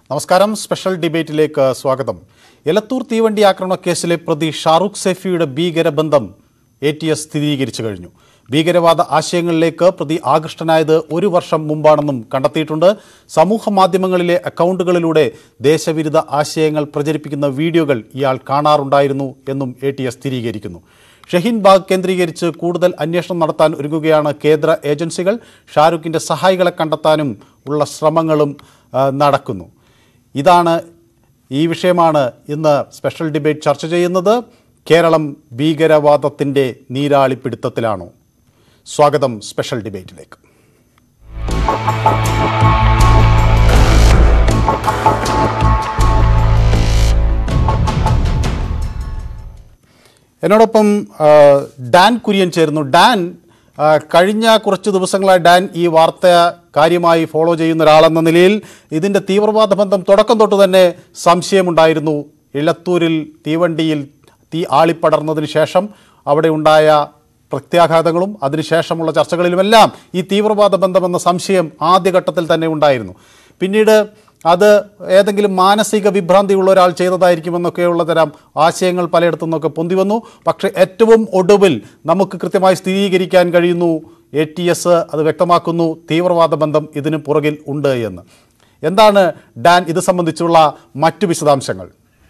നമസ്കാരം സ്പെഷ്യൽ ഡിബേറ്റിലേക്ക് സ്വാഗതം എലത്തൂർ തീവണ്ടി ആക്രമണ കേസിലെ പ്രതി ഷാറൂഖ് സൈഫിയുടെ ഭീകരബന്ധം എ ടി എസ് സ്ഥിരീകരിച്ചു കഴിഞ്ഞു ഭീകരവാദ ആശയങ്ങളിലേക്ക് പ്രതി ആകൃഷ്ടനായത് ഒരു വർഷം മുമ്പാണെന്നും കണ്ടെത്തിയിട്ടുണ്ട് സമൂഹ മാധ്യമങ്ങളിലെ അക്കൗണ്ടുകളിലൂടെ ദേശവിരുദ്ധ ആശയങ്ങൾ പ്രചരിപ്പിക്കുന്ന വീഡിയോകൾ ഇയാൾ കാണാറുണ്ടായിരുന്നു എന്നും എ ടി എസ് സ്ഥിരീകരിക്കുന്നു ഷഹീൻ ബാഗ് കേന്ദ്രീകരിച്ച് കൂടുതൽ അന്വേഷണം നടത്താൻ ഒരുങ്ങുകയാണ് കേന്ദ്ര ഏജൻസികൾ ഷാരൂഖിൻ്റെ സഹായികളെ കണ്ടെത്താനും ഉള്ള ശ്രമങ്ങളും ആ, നടക്കുന്നു ഇതാണ് ഈ വിഷയമാണ് ഇന്ന് സ്പെഷ്യൽ ഡിബേറ്റ് ചർച്ച ചെയ്യുന്നത് കേരളം ഭീകരവാദത്തിൻ്റെ നീരാളിപ്പിടുത്തത്തിലാണോ സ്വാഗതം സ്പെഷ്യൽ ഡിബേറ്റിലേക്ക് എന്നോടൊപ്പം ആ, ഡാൻ കുര്യൻ ചേരുന്നു ഡാൻ ആ, കഴിഞ്ഞ കുറച്ച് ദിവസങ്ങളായി ഡാൻ ഈ വാർത്ത കാര്യമായി ഫോളോ ചെയ്യുന്ന ഒരാളെന്ന നിലയിൽ ഇതിൻ്റെ തീവ്രവാദ ബന്ധം തുടക്കം തൊട്ട് തന്നെ സംശയമുണ്ടായിരുന്നു ഇളത്തൂരിൽ തീവണ്ടിയിൽ തീ ആളിപ്പടർന്നതിന് ശേഷം അവിടെ ഉണ്ടായ പ്രത്യാഘാതങ്ങളും അതിനുശേഷമുള്ള ചർച്ചകളിലുമെല്ലാം ഈ തീവ്രവാദ ബന്ധമെന്ന സംശയം ആദ്യഘട്ടത്തിൽ തന്നെ ഉണ്ടായിരുന്നു പിന്നീട് അത് ഏതെങ്കിലും മാനസിക വിഭ്രാന്തിയുള്ള ഒരാൾ ചെയ്തതായിരിക്കുമെന്നൊക്കെയുള്ള തരം ആശയങ്ങൾ പലയിടത്തു നിന്നൊക്കെ പൊന്തി വന്നു പക്ഷേ ഏറ്റവും ഒടുവിൽ നമുക്ക് കൃത്യമായി സ്ഥിരീകരിക്കാൻ കഴിയുന്നു എ ടി എസ് അത് വ്യക്തമാക്കുന്നു തീവ്രവാദ ബന്ധം ഇതിന് പുറകിൽ ഉണ്ട് എന്ന് എന്താണ് ഡാൻ ഇത് സംബന്ധിച്ചുള്ള മറ്റു വിശദാംശങ്ങൾ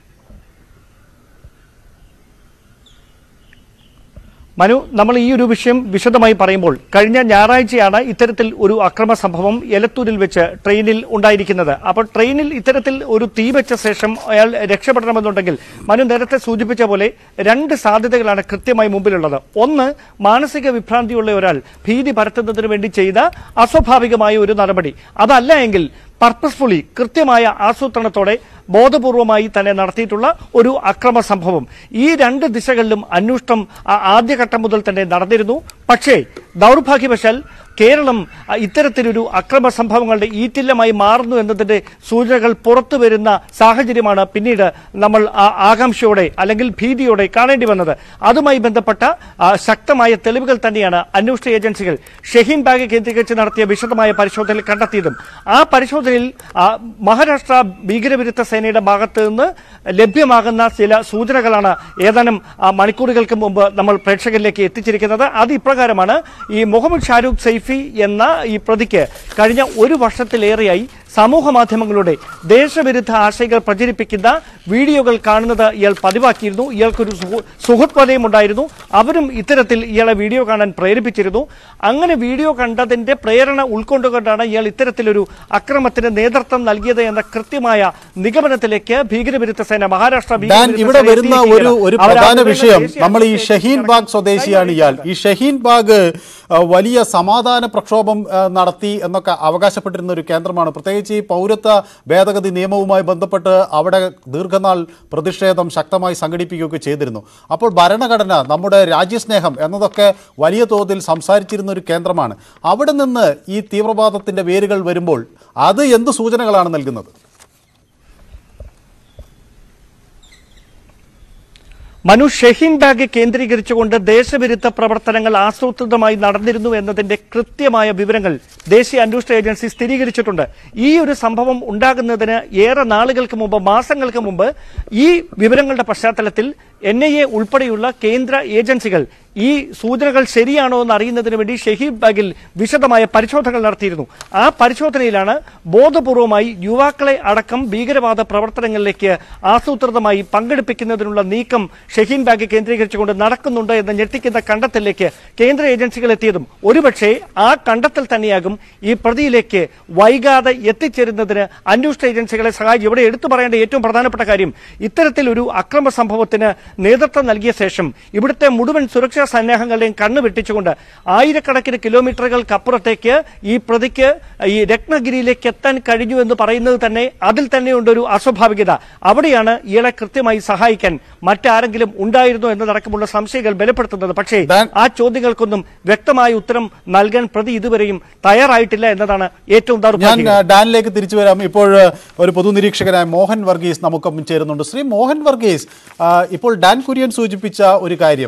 മനു നമ്മൾ ഈ ഒരു വിഷയം വിശദമായി പറയുമ്പോൾ കഴിഞ്ഞ ഞായറാഴ്ചയാണ് ഇത്തരത്തിൽ ഒരു അക്രമ സംഭവം എലത്തൂരിൽ വെച്ച് ട്രെയിനിൽ ഉണ്ടായിരിക്കുന്നത് അപ്പോൾ ട്രെയിനിൽ ഇത്തരത്തിൽ ഒരു തീ വെച്ച ശേഷം അയാൾ രക്ഷപ്പെടണമെന്നുണ്ടെങ്കിൽ മനു നേരത്തെ സൂചിപ്പിച്ച പോലെ രണ്ട് സാധ്യതകളാണ് കൃത്യമായി മുമ്പിലുള്ളത് ഒന്ന് മാനസിക വിഭ്രാന്തിയുള്ള ഒരാൾ ഭീതി പരത്തുന്നതിന് വേണ്ടി ചെയ്ത അസ്വാഭാവികമായ ഒരു നടപടി അതല്ല എങ്കിൽ പർപ്പസ്ഫുള്ളി കൃത്യമായ ആസൂത്രണത്തോടെ ബോധപൂർവമായി തന്നെ നടത്തിയിട്ടുള്ള ഒരു അക്രമ സംഭവം ഈ രണ്ട് ദിശകളിലും അന്വേഷണം ആ- ആദ്യഘട്ടം മുതൽ തന്നെ നടന്നിരുന്നു പക്ഷേ ദൗർഭാഗ്യവശാൽ കേരളം ആ, ഇത്തരത്തിലൊരു അക്രമ സംഭവങ്ങളുടെ ഈറ്റില്ലമായി മാറുന്നു എന്നതിന്റെ സൂചനകൾ പുറത്തു വരുന്ന സാഹചര്യമാണ് പിന്നീട് നമ്മൾ ആ- ആകാംക്ഷയോടെ അല്ലെങ്കിൽ ഭീതിയോടെ കാണേണ്ടി വന്നത് അതുമായി ബന്ധപ്പെട്ട ആ, ശക്തമായ തെളിവുകൾ തന്നെയാണ് അന്വേഷണ ഏജൻസികൾ ഷഹീൻ ബാഗ് കേന്ദ്രീകരിച്ച് നടത്തിയ വിശദമായ പരിശോധനയിൽ കണ്ടെത്തിയതും ആ പരിശോധനയിൽ ആ, മഹാരാഷ്ട്ര ഭീകരവിരുദ്ധ സേനയുടെ ഭാഗത്ത് നിന്ന് ലഭ്യമാകുന്ന ചില സൂചനകളാണ് ഏതാനും ആ, മണിക്കൂറുകൾക്ക് മുമ്പ് നമ്മൾ പ്രേക്ഷകരിലേക്ക് എത്തിച്ചിരിക്കുന്നത് അത് ഇപ്രകാരമാണ് ഈ മുഹമ്മദ് ഷാരൂഖ് സൈഫി എന്ന ഈ പ്രതിക്ക് കഴിഞ്ഞ ഒരു വർഷത്തിലേറെയായി സമൂഹ മാധ്യമങ്ങളുടെ ദേശവിരുദ്ധ ആശയങ്ങൾ പ്രചരിപ്പിക്കുന്ന വീഡിയോകൾ കാണുന്നത് ഇയാൾ പതിവാക്കിയിരുന്നു ഇയാൾക്കൊരു സുഹൃ- സുഹൃത്ത് വലയം ഉണ്ടായിരുന്നു അവരും ഇത്തരത്തിൽ ഇയാളെ വീഡിയോ കാണാൻ പ്രേരിപ്പിച്ചിരുന്നു അങ്ങനെ വീഡിയോ കണ്ടതിന്റെ പ്രേരണ ഉൾക്കൊണ്ടുകൊണ്ടാണ് ഇയാൾ ഇത്തരത്തിലൊരു അക്രമത്തിന് നേതൃത്വം നൽകിയത് എന്ന കൃത്യമായ നിഗമനത്തിലേക്ക് ഭീകരവിരുദ്ധ സേന മഹാരാഷ്ട്ര ഡാൻ ഭീകരവിരുദ്ധ ഇവിടെ സേന വരുന്ന ഒരു എത്തിയിരിക്കുകയാണ്. ഒരു അവർ പ്രധാന ആദ്യം വിഷയം ദേശീയ നമ്മൾ ഈ അന്തർദേശീയ ഷഹീൻ ബാഗ് സ്വദേശിയാണ് ഇയാൾ ഈ ഷഹീൻ ബാഗ് ആ, വലിയ സമാധാന പ്രക്ഷോഭം ആ, നടത്തി എന്നൊക്കെ അവകാശപ്പെട്ടിരുന്ന ഒരു കേന്ദ്രമാണ് പ്രത്യേകിച്ച് ഈ പൗരത്വ ഭേദഗതി നിയമവുമായി ബന്ധപ്പെട്ട് അവിടെ ദീർഘനാൾ പ്രതിഷേധം ശക്തമായി സംഘടിപ്പിക്കുകയൊക്കെ ചെയ്തിരുന്നു അപ്പോൾ ഭരണഘടന നമ്മുടെ രാജ്യസ്നേഹം എന്നതൊക്കെ വലിയ തോതിൽ സംസാരിച്ചിരുന്ന ഒരു കേന്ദ്രമാണ് അവിടെ നിന്ന് ഈ തീവ്രവാദത്തിൻ്റെ വേരുകൾ വരുമ്പോൾ അത് എന്ത് സൂചനകളാണ് നൽകുന്നത് മനു ഷഹീൻ ബാഗ് കേന്ദ്രീകരിച്ചുകൊണ്ട് ദേശവിരുദ്ധ പ്രവർത്തനങ്ങൾ ആസൂത്രിതമായി നടന്നിരുന്നു എന്നതിന്റെ കൃത്യമായ വിവരങ്ങൾ ദേശീയ അന്വേഷണ ഏജൻസി സ്ഥിരീകരിച്ചിട്ടുണ്ട് ഈ ഒരു സംഭവം ഉണ്ടാകുന്നതിന് ഏറെ നാളുകൾക്ക് മുമ്പ് മാസങ്ങൾക്ക് മുമ്പ് ഈ വിവരങ്ങളുടെ പശ്ചാത്തലത്തിൽ എൻ ഐ എ ഉൾപ്പെടെയുള്ള കേന്ദ്ര ഏജൻസികൾ ഈ സൂചനകൾ ശരിയാണോ എന്ന് അറിയുന്നതിന് വേണ്ടി ഷഹീദ് ബാഗിൽ വിശദമായ പരിശോധനകൾ നടത്തിയിരുന്നു ആ പരിശോധനയിലാണ് ബോധപൂർവമായി യുവാക്കളെ അടക്കം ഭീകരവാദ പ്രവർത്തനങ്ങളിലേക്ക് ആസൂത്രിതമായി പങ്കെടുപ്പിക്കുന്നതിനുള്ള നീക്കം ഷഹീൻ ബാഗ് കേന്ദ്രീകരിച്ചുകൊണ്ട് നടക്കുന്നുണ്ട് എന്ന ഞെട്ടിക്കുന്ന കണ്ടെത്തലിലേക്ക് കേന്ദ്ര ഏജൻസികൾ എത്തിയതും ഒരുപക്ഷെ ആ കണ്ടെത്തൽ തന്നെയാകും ഈ പ്രതിയിലേക്ക് വൈകാതെ എത്തിച്ചേരുന്നതിന് അന്വേഷണ ഏജൻസികളെ സഹായിച്ചു ഇവിടെ എടുത്തു പറയേണ്ട ഏറ്റവും പ്രധാനപ്പെട്ട കാര്യം ഇത്തരത്തിൽ ഒരു അക്രമ സംഭവത്തിന് നേതൃത്വം നൽകിയ ശേഷം ഇവിടുത്തെ മുഴുവൻ സുരക്ഷാ സന്നാഹങ്ങളുടെയും കണ്ണു വെട്ടിച്ചുകൊണ്ട് ആയിരക്കണക്കിന് കിലോമീറ്ററുകൾക്കപ്പുറത്തേക്ക് ഈ പ്രതിക്ക് ഈ രത്നഗിരിയിലേക്ക് എത്താൻ കഴിഞ്ഞു എന്ന് പറയുന്നത് തന്നെ അതിൽ തന്നെയുണ്ട് ഒരു അസ്വാഭാവികത അവിടെയാണ് ഇയാളെ കൃത്യമായി സഹായിക്കാൻ മറ്റാരെങ്കിലും ഉണ്ടായിരുന്നോ എന്നതടക്കമുള്ള സംശയങ്ങൾ ബലപ്പെടുത്തുന്നത് പക്ഷേ Dan- ആ ചോദ്യങ്ങൾക്കൊന്നും വ്യക്തമായ ഉത്തരം നൽകാൻ പ്രതി ഇതുവരെയും തയ്യാറായിട്ടില്ല എന്നതാണ് ഏറ്റവും ഞാൻ ദൗർഭാഗ്യം ആ, ഡാനിലേക്ക് തിരിച്ചു വരാം ഇപ്പോൾ ആ, ഒരു പൊതുനിരീക്ഷകനായ മോഹൻ വർഗീസ് നമുക്കൊപ്പം ചേരുന്നുണ്ട് ശ്രീ മോഹൻ വർഗീസ് ആ, ഇപ്പോൾ ഡാൻ കുര്യൻ സൂചിപ്പിച്ച ഒരു കാര്യം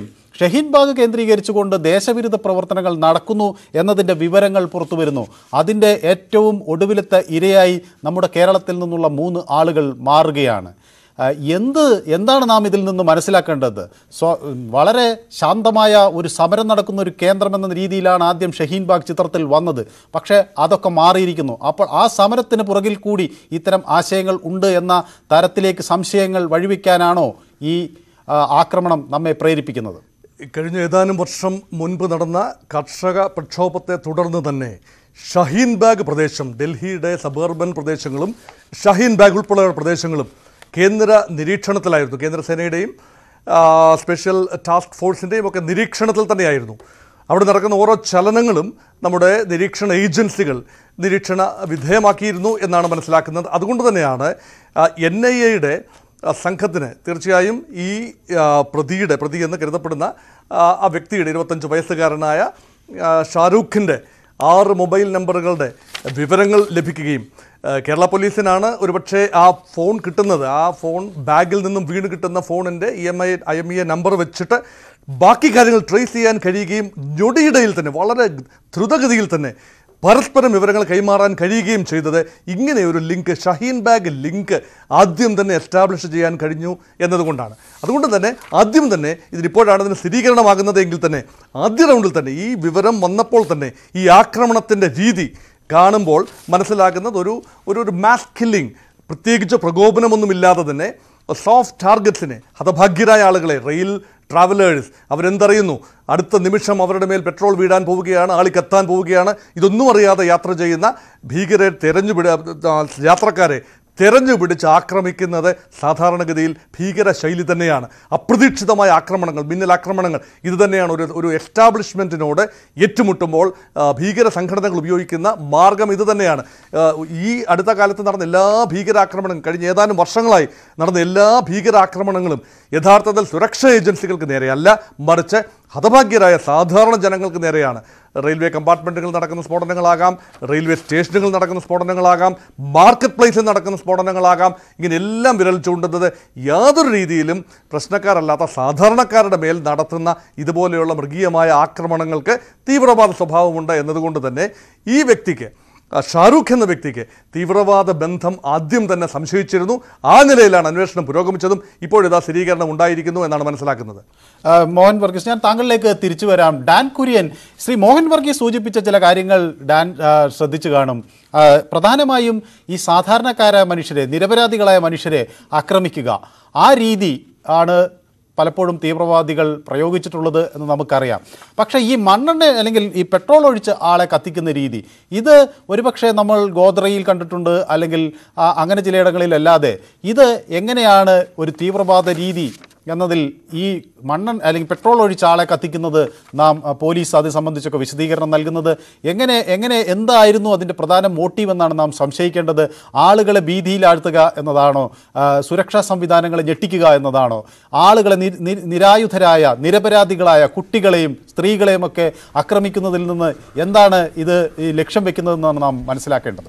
ഷഹീൻ ബാഗ് കേന്ദ്രീകരിച്ചുകൊണ്ട് ദേശവിരുദ്ധ പ്രവർത്തനങ്ങൾ നടക്കുന്നു എന്നതിൻ്റെ വിവരങ്ങൾ പുറത്തു വരുന്നു അതിൻ്റെ ഏറ്റവും ഒടുവിലത്തെ ഇരയായി നമ്മുടെ കേരളത്തിൽ നിന്നുള്ള മൂന്ന് ആളുകൾ മാറുകയാണ് ആ, എന്ത് എന്താണ് നാം ഇതിൽ നിന്ന് മനസ്സിലാക്കേണ്ടത് സ്വ വളരെ ശാന്തമായ ഒരു സമരം നടക്കുന്ന ഒരു കേന്ദ്രം എന്ന രീതിയിലാണ് ആദ്യം ഷഹീൻ ബാഗ് ചിത്രത്തിൽ വന്നത് പക്ഷേ അതൊക്കെ മാറിയിരിക്കുന്നു അപ്പോൾ ആ സമരത്തിന് പുറകിൽ കൂടി ഇത്തരം ആശയങ്ങൾ ഉണ്ട് എന്ന തരത്തിലേക്ക് സംശയങ്ങൾ വഴിവെക്കാനാണോ ഈ ആ, ആക്രമണം നമ്മെ പ്രേരിപ്പിക്കുന്നത് കഴിഞ്ഞ ഏതാനും വർഷം മുൻപ് നടന്ന കർഷക പ്രക്ഷോഭത്തെ തുടർന്ന് തന്നെ ഷഹീൻ ബാഗ് പ്രദേശം ഡൽഹിയുടെ സബർബൻ പ്രദേശങ്ങളും ഷഹീൻ ബാഗ് ഉൾപ്പെടെയുള്ള പ്രദേശങ്ങളും കേന്ദ്ര നിരീക്ഷണത്തിലായിരുന്നു കേന്ദ്രസേനയുടെയും ആ, സ്പെഷ്യൽ ടാസ്ക് ഫോഴ്സിൻ്റെയും ഒക്കെ നിരീക്ഷണത്തിൽ തന്നെയായിരുന്നു അവിടെ നടക്കുന്ന ഓരോ ചലനങ്ങളും നമ്മുടെ നിരീക്ഷണ ഏജൻസികൾ നിരീക്ഷണ വിധേയമാക്കിയിരുന്നു എന്നാണ് മനസ്സിലാക്കുന്നത് അതുകൊണ്ട് തന്നെയാണ് എൻ ഐ എയുടെ സംഘത്തിന് തീർച്ചയായും ഈ ആ, പ്രതിയുടെ പ്രതി എന്ന് കരുതപ്പെടുന്ന ആ, ആ വ്യക്തിയുടെ ഇരുപത്തഞ്ച് വയസ്സുകാരനായ ആ, ഷാരൂഖിൻ്റെ ആറ് മൊബൈൽ നമ്പറുകളുടെ വിവരങ്ങൾ ലഭിക്കുകയും ആ, കേരള പോലീസിനാണ് ഒരുപക്ഷെ ആ ഫോൺ കിട്ടുന്നത് ആ ഫോൺ ബാഗിൽ നിന്നും വീണ് കിട്ടുന്ന ഫോണിൻ്റെ E M I I M E A number വെച്ചിട്ട് ബാക്കി കാര്യങ്ങൾ ട്രേസ് ചെയ്യാൻ കഴിയുകയും ഞൊടിയിടയിൽ തന്നെ വളരെ ദ്രുതഗതിയിൽ തന്നെ പരസ്പരം വിവരങ്ങൾ കൈമാറാൻ കഴിയുകയും ചെയ്തത് ഇങ്ങനെ ഒരു ലിങ്ക് ഷഹീൻ ബാഗ് ലിങ്ക് ആദ്യം തന്നെ എസ്റ്റാബ്ലിഷ് ചെയ്യാൻ കഴിഞ്ഞു എന്നതുകൊണ്ടാണ് അതുകൊണ്ട് തന്നെ ആദ്യം തന്നെ ഇതിനിപ്പോഴാണ് ഇതിന് സ്ഥിരീകരണമാകുന്നത് എങ്കിൽ തന്നെ ആദ്യ റൗണ്ടിൽ തന്നെ ഈ വിവരം വന്നപ്പോൾ തന്നെ ഈ ആക്രമണത്തിൻ്റെ രീതി കാണുമ്പോൾ മനസ്സിലാക്കുന്നത് ഒരു ഒരു ഒരു മാസ് കില്ലിംഗ് പ്രത്യേകിച്ച് പ്രകോപനമൊന്നുമില്ലാതെ തന്നെ സോഫ്റ്റ് ടാർഗറ്റ്സിനെ ഹതഭാഗ്യരായ ആളുകളെ റെയിൽ ട്രാവലേഴ്സ് അവരെന്തറിയുന്നു അടുത്ത നിമിഷം അവരുടെ മേൽ പെട്രോൾ വീടാൻ പോവുകയാണ് ആളിക്കത്താൻ പോവുകയാണ് ഇതൊന്നും അറിയാതെ യാത്ര ചെയ്യുന്ന ഭീകരെ തെരഞ്ഞുപിട ആ, യാത്രക്കാരെ തെരഞ്ഞു പിടിച്ച് ആക്രമിക്കുന്നത് സാധാരണഗതിയിൽ ഭീകര ശൈലി തന്നെയാണ് അപ്രതീക്ഷിതമായ ആക്രമണങ്ങൾ മിന്നൽ ആക്രമണങ്ങൾ ഇത് തന്നെയാണ് ഒരു ഒരു എസ്റ്റാബ്ലിഷ്മെൻറ്റിനോട് ഏറ്റുമുട്ടുമ്പോൾ ആ, ഭീകര സംഘടനകൾ ഉപയോഗിക്കുന്ന മാർഗം ഇത് തന്നെയാണ് ആ, ഈ അടുത്ത കാലത്ത് നടന്ന എല്ലാ ഭീകരാക്രമണങ്ങളും കഴിഞ്ഞ ഏതാനും വർഷങ്ങളായി നടന്ന എല്ലാ ഭീകരാക്രമണങ്ങളും യഥാർത്ഥത്തിൽ സുരക്ഷാ ഏജൻസികൾക്ക് നേരെയല്ല മറിച്ച് ഹതഭാഗ്യരായ സാധാരണ ജനങ്ങൾക്ക് നേരെയാണ് റെയിൽവേ കമ്പാർട്ട്മെൻറ്റുകളിൽ നടക്കുന്ന സ്ഫോടനങ്ങളാകാം റെയിൽവേ സ്റ്റേഷനുകളിൽ നടക്കുന്ന സ്ഫോടനങ്ങളാകാം മാർക്കറ്റ് പ്ലേസിൽ നടക്കുന്ന സ്ഫോടനങ്ങളാകാം ഇങ്ങനെ എല്ലാം വിരൽ ചൂണ്ടുന്നത് യാതൊരു രീതിയിലും പ്രശ്നക്കാരല്ലാത്ത സാധാരണക്കാരുടെ മേൽ നടത്തുന്ന ഇതുപോലെയുള്ള മൃഗീയമായ ആക്രമണങ്ങൾക്ക് തീവ്രവാദ സ്വഭാവമുണ്ട് എന്നതുകൊണ്ട് തന്നെ ഈ വ്യക്തിക്ക് ആ ഷാരൂഖ് എന്ന വ്യക്തിക്ക് തീവ്രവാദ ബന്ധം ആദ്യം തന്നെ സംശയിച്ചിരുന്നു ആ നിലയിലാണ് അന്വേഷണം പുരോഗമിച്ചതും ഇപ്പോഴിതാ സ്ഥിരീകരണം ഉണ്ടായിരിക്കുന്നു എന്നാണ് മനസ്സിലാക്കുന്നത് ആ, മോഹൻ വർഗീസ് ഞാൻ താങ്കളിലേക്ക് തിരിച്ചു വരാം ഡാൻ കുര്യൻ ശ്രീ മോഹൻ വർഗീസ് സൂചിപ്പിച്ച ചില കാര്യങ്ങൾ ഡാൻ ആ, ശ്രദ്ധിച്ചു കാണും ആ, പ്രധാനമായും ഈ സാധാരണക്കാരായ മനുഷ്യരെ നിരപരാധികളായ മനുഷ്യരെ ആക്രമിക്കുക ആ രീതി ആണ് പലപ്പോഴും തീവ്രവാദികൾ പ്രയോഗിച്ചിട്ടുള്ളത് എന്ന് നമുക്കറിയാം പക്ഷേ ഈ മണ്ണെണ്ണ അല്ലെങ്കിൽ ഈ പെട്രോൾ ഒഴിച്ച് ആളെ കത്തിക്കുന്ന രീതി ഇത് ഒരുപക്ഷെ നമ്മൾ ഗോദ്രയിൽ കണ്ടിട്ടുണ്ട് അല്ലെങ്കിൽ ആ, അങ്ങനെ ചിലയിടങ്ങളിലല്ലാതെ ഇത് എങ്ങനെയാണ് ഒരു തീവ്രവാദ രീതി എന്നതിൽ ഈ മണ്ണൻ അല്ലെങ്കിൽ പെട്രോൾ ഒഴിച്ച് ആളെ കത്തിക്കുന്നത് നാം ആ, പോലീസ് അത് സംബന്ധിച്ചൊക്കെ വിശദീകരണം നൽകുന്നത് എങ്ങനെ എങ്ങനെ എന്തായിരുന്നു അതിൻ്റെ പ്രധാന മോട്ടീവ് എന്നാണ് നാം സംശയിക്കേണ്ടത് ആളുകളെ ഭീതിയിലാഴ്ത്തുക എന്നതാണോ ആ, സുരക്ഷാ സംവിധാനങ്ങളെ ഞെട്ടിക്കുക എന്നതാണോ ആളുകളെ നി- നി- നിരായുധരായ നിരപരാധികളായ കുട്ടികളെയും സ്ത്രീകളെയും ഒക്കെ ആക്രമിക്കുന്നതിൽ നിന്ന് എന്താണ് ഇത് ഈ ലക്ഷ്യം വെക്കുന്നതെന്നാണ് നാം മനസ്സിലാക്കേണ്ടത്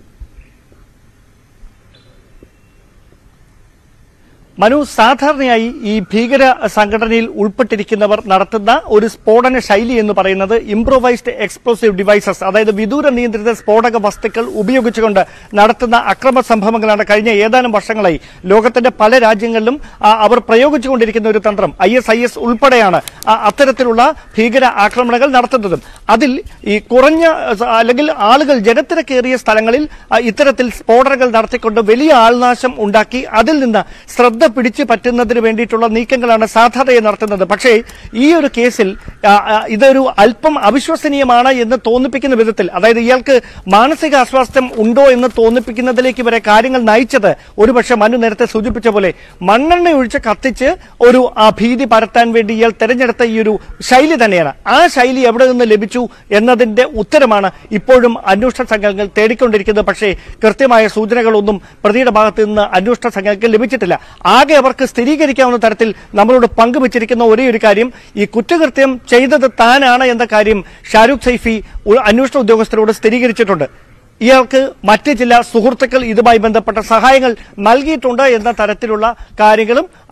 മനു സാധാരണയായി ഈ ഭീകര സംഘടനയിൽ ഉൾപ്പെട്ടിരിക്കുന്നവർ നടത്തുന്ന ഒരു സ്ഫോടന ശൈലി എന്ന് പറയുന്നത് ഇംപ്രൊവൈസ്ഡ് എക്സ്പ്ലോസീവ് ഡിവൈസസ് അതായത് വിദൂര നിയന്ത്രിത സ്ഫോടക വസ്തുക്കൾ ഉപയോഗിച്ചുകൊണ്ട് നടത്തുന്ന അക്രമ സംഭവങ്ങളാണ് കഴിഞ്ഞ ഏതാനും വർഷങ്ങളായി ലോകത്തിന്റെ പല രാജ്യങ്ങളിലും ആ, അവർ പ്രയോഗിച്ചുകൊണ്ടിരിക്കുന്ന ഒരു തന്ത്രം ഐ എസ് ഐ എസ് ഉൾപ്പെടെയാണ് ആ, അത്തരത്തിലുള്ള ഭീകര ആക്രമണങ്ങൾ നടത്തുന്നതും അതിൽ ഈ കുറഞ്ഞ സ- അല്ലെങ്കിൽ ആളുകൾ ജനത്തിരക്കേറിയ സ്ഥലങ്ങളിൽ ആ, ഇത്തരത്തിൽ സ്ഫോടനങ്ങൾ നടത്തിക്കൊണ്ട് വലിയ ആൾനാശം ഉണ്ടാക്കി അതിൽ നിന്ന് ശ്രദ്ധ പിടിച്ചു പറ്റുന്നതിന് വേണ്ടിയിട്ടുള്ള നീക്കങ്ങളാണ് സാധാരണയായി നടത്തുന്നത് പക്ഷേ ഈ ഒരു കേസിൽ ആ, ആ, ഇതൊരു അല്പം അവിശ്വസനീയമാണ് എന്ന് തോന്നിപ്പിക്കുന്ന വിധത്തിൽ അതായത് ഇയാൾക്ക് മാനസിക അസ്വാസ്ഥ്യം ഉണ്ടോ എന്ന് തോന്നിപ്പിക്കുന്നതിലേക്ക് വരെ കാര്യങ്ങൾ നയിച്ചത് ഒരുപക്ഷെ മനു നേരത്തെ സൂചിപ്പിച്ച പോലെ മണ്ണെണ്ണ ഒഴിച്ച് കത്തിച്ച് ഒരു ആ ഭീതി പരത്താൻ വേണ്ടി ഇയാൾ തെരഞ്ഞെടുത്ത ഈ ഒരു ശൈലി തന്നെയാണ് ആ ശൈലി എവിടെ നിന്ന് ലഭിച്ചു എന്നതിന്റെ ഉത്തരമാണ് ഇപ്പോഴും അന്വേഷണ സംഘങ്ങൾ തേടിക്കൊണ്ടിരിക്കുന്നത് പക്ഷേ കൃത്യമായ സൂചനകളൊന്നും പ്രതിയുടെ ഭാഗത്ത് നിന്ന് അന്വേഷണ സംഘങ്ങൾക്ക് ലഭിച്ചിട്ടില്ല ആകെ അവർക്ക് സ്ഥിരീകരിക്കാവുന്ന തരത്തിൽ നമ്മളോട് പങ്കുവച്ചിരിക്കുന്ന ഒരേ ഒരു കാര്യം ഈ കുറ്റകൃത്യം ചെയ്തത് താനാണ് എന്ന കാര്യം ഷാരൂഖ് സൈഫി ഉ- അന്വേഷണ ഉദ്യോഗസ്ഥരോട് സ്ഥിരീകരിച്ചിട്ടുണ്ട് ഇയാൾക്ക് മറ്റ് ചില സുഹൃത്തുക്കൾ ഇതുമായി ബന്ധപ്പെട്ട സഹായങ്ങൾ നൽകിയിട്ടുണ്ട് എന്ന തരത്തിലുള്ള കാര്യങ്ങളും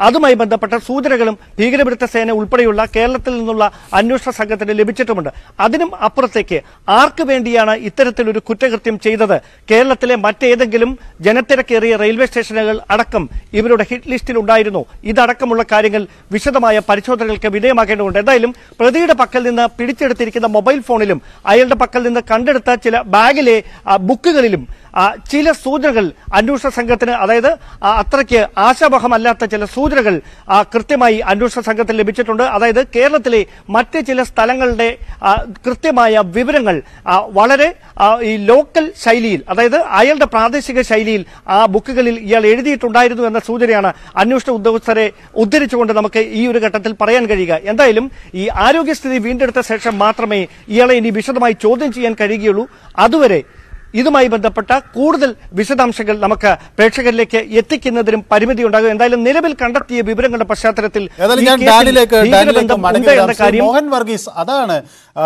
അതുമായി ബന്ധപ്പെട്ട സൂചനകളും ഭീകരവിരുദ്ധ സേന ഉൾപ്പെടെയുള്ള കേരളത്തിൽ നിന്നുള്ള അന്വേഷണ സംഘത്തിന് ലഭിച്ചിട്ടുമുണ്ട് അതിനും അപ്പുറത്തേക്ക് ആർക്ക് വേണ്ടിയാണ് ഇത്തരത്തിലൊരു കുറ്റകൃത്യം ചെയ്തത് കേരളത്തിലെ മറ്റേതെങ്കിലും ജനത്തിരക്കേറിയ റെയിൽവേ സ്റ്റേഷനുകൾ അടക്കം ഇവരുടെ ഹിറ്റ് ലിസ്റ്റിൽ ഉണ്ടായിരുന്നു ഇതടക്കമുള്ള കാര്യങ്ങൾ വിശദമായ പരിശോധനകൾക്ക് വിധേയമാക്കേണ്ടതുണ്ട് എന്തായാലും പ്രതിയുടെ പക്കൽ നിന്ന് പിടിച്ചെടുത്തിരിക്കുന്ന മൊബൈൽ ഫോണിലും അയാളുടെ പക്കൽ നിന്ന് കണ്ടെടുത്ത ചില ബാഗിലെ ആ, ബുക്കുകളിലും ആ, ചില സൂചനകൾ അന്വേഷണ സംഘത്തിന് അതായത് ആ, അത്രയ്ക്ക് ആശാവഹമല്ലാത്ത ചില സൂചനകൾ ആ, കൃത്യമായി അന്വേഷണ സംഘത്തിന് ലഭിച്ചിട്ടുണ്ട് അതായത് കേരളത്തിലെ മറ്റ് ചില സ്ഥലങ്ങളുടെ ആ, കൃത്യമായ വിവരങ്ങൾ ആ, വളരെ ആ, ഈ ലോക്കൽ ശൈലിയിൽ അതായത് അയാളുടെ പ്രാദേശിക ശൈലിയിൽ ആ ബുക്കുകളിൽ ഇയാൾ എഴുതിയിട്ടുണ്ടായിരുന്നു എന്ന സൂചനയാണ് അന്വേഷണ ഉദ്യോഗസ്ഥരെ ഉദ്ധരിച്ചുകൊണ്ട് നമുക്ക് ഈ ഒരു ഘട്ടത്തിൽ പറയാൻ കഴിയുക എന്തായാലും ഈ ആരോഗ്യസ്ഥിതി വീണ്ടെടുത്ത ശേഷം മാത്രമേ ഇയാളെ ഇനി വിശദമായി ചോദ്യം ചെയ്യാൻ കഴിയുകയുള്ളൂ അതുവരെ ഇതുമായി ബന്ധപ്പെട്ട കൂടുതൽ വിശദാംശങ്ങൾ നമുക്ക് പ്രേക്ഷകരിലേക്ക് എത്തിക്കുന്നതിനും പരിമിതി ഉണ്ടാകും എന്തായാലും നിലവിൽ കണ്ടെത്തിയ വിവരങ്ങളുടെ പശ്ചാത്തലത്തിൽ ഏതായാലും ഈ ഞാൻ കേസിൽ ഡാനിലേക്ക് ഡാനിലേക്ക് ഭീകരബന്ധം മടങ്ങി ഉണ്ട് വരാം. എന്ന ശ്രീ കാര്യം മോഹൻ വർഗീസ് അതാണ് ആ,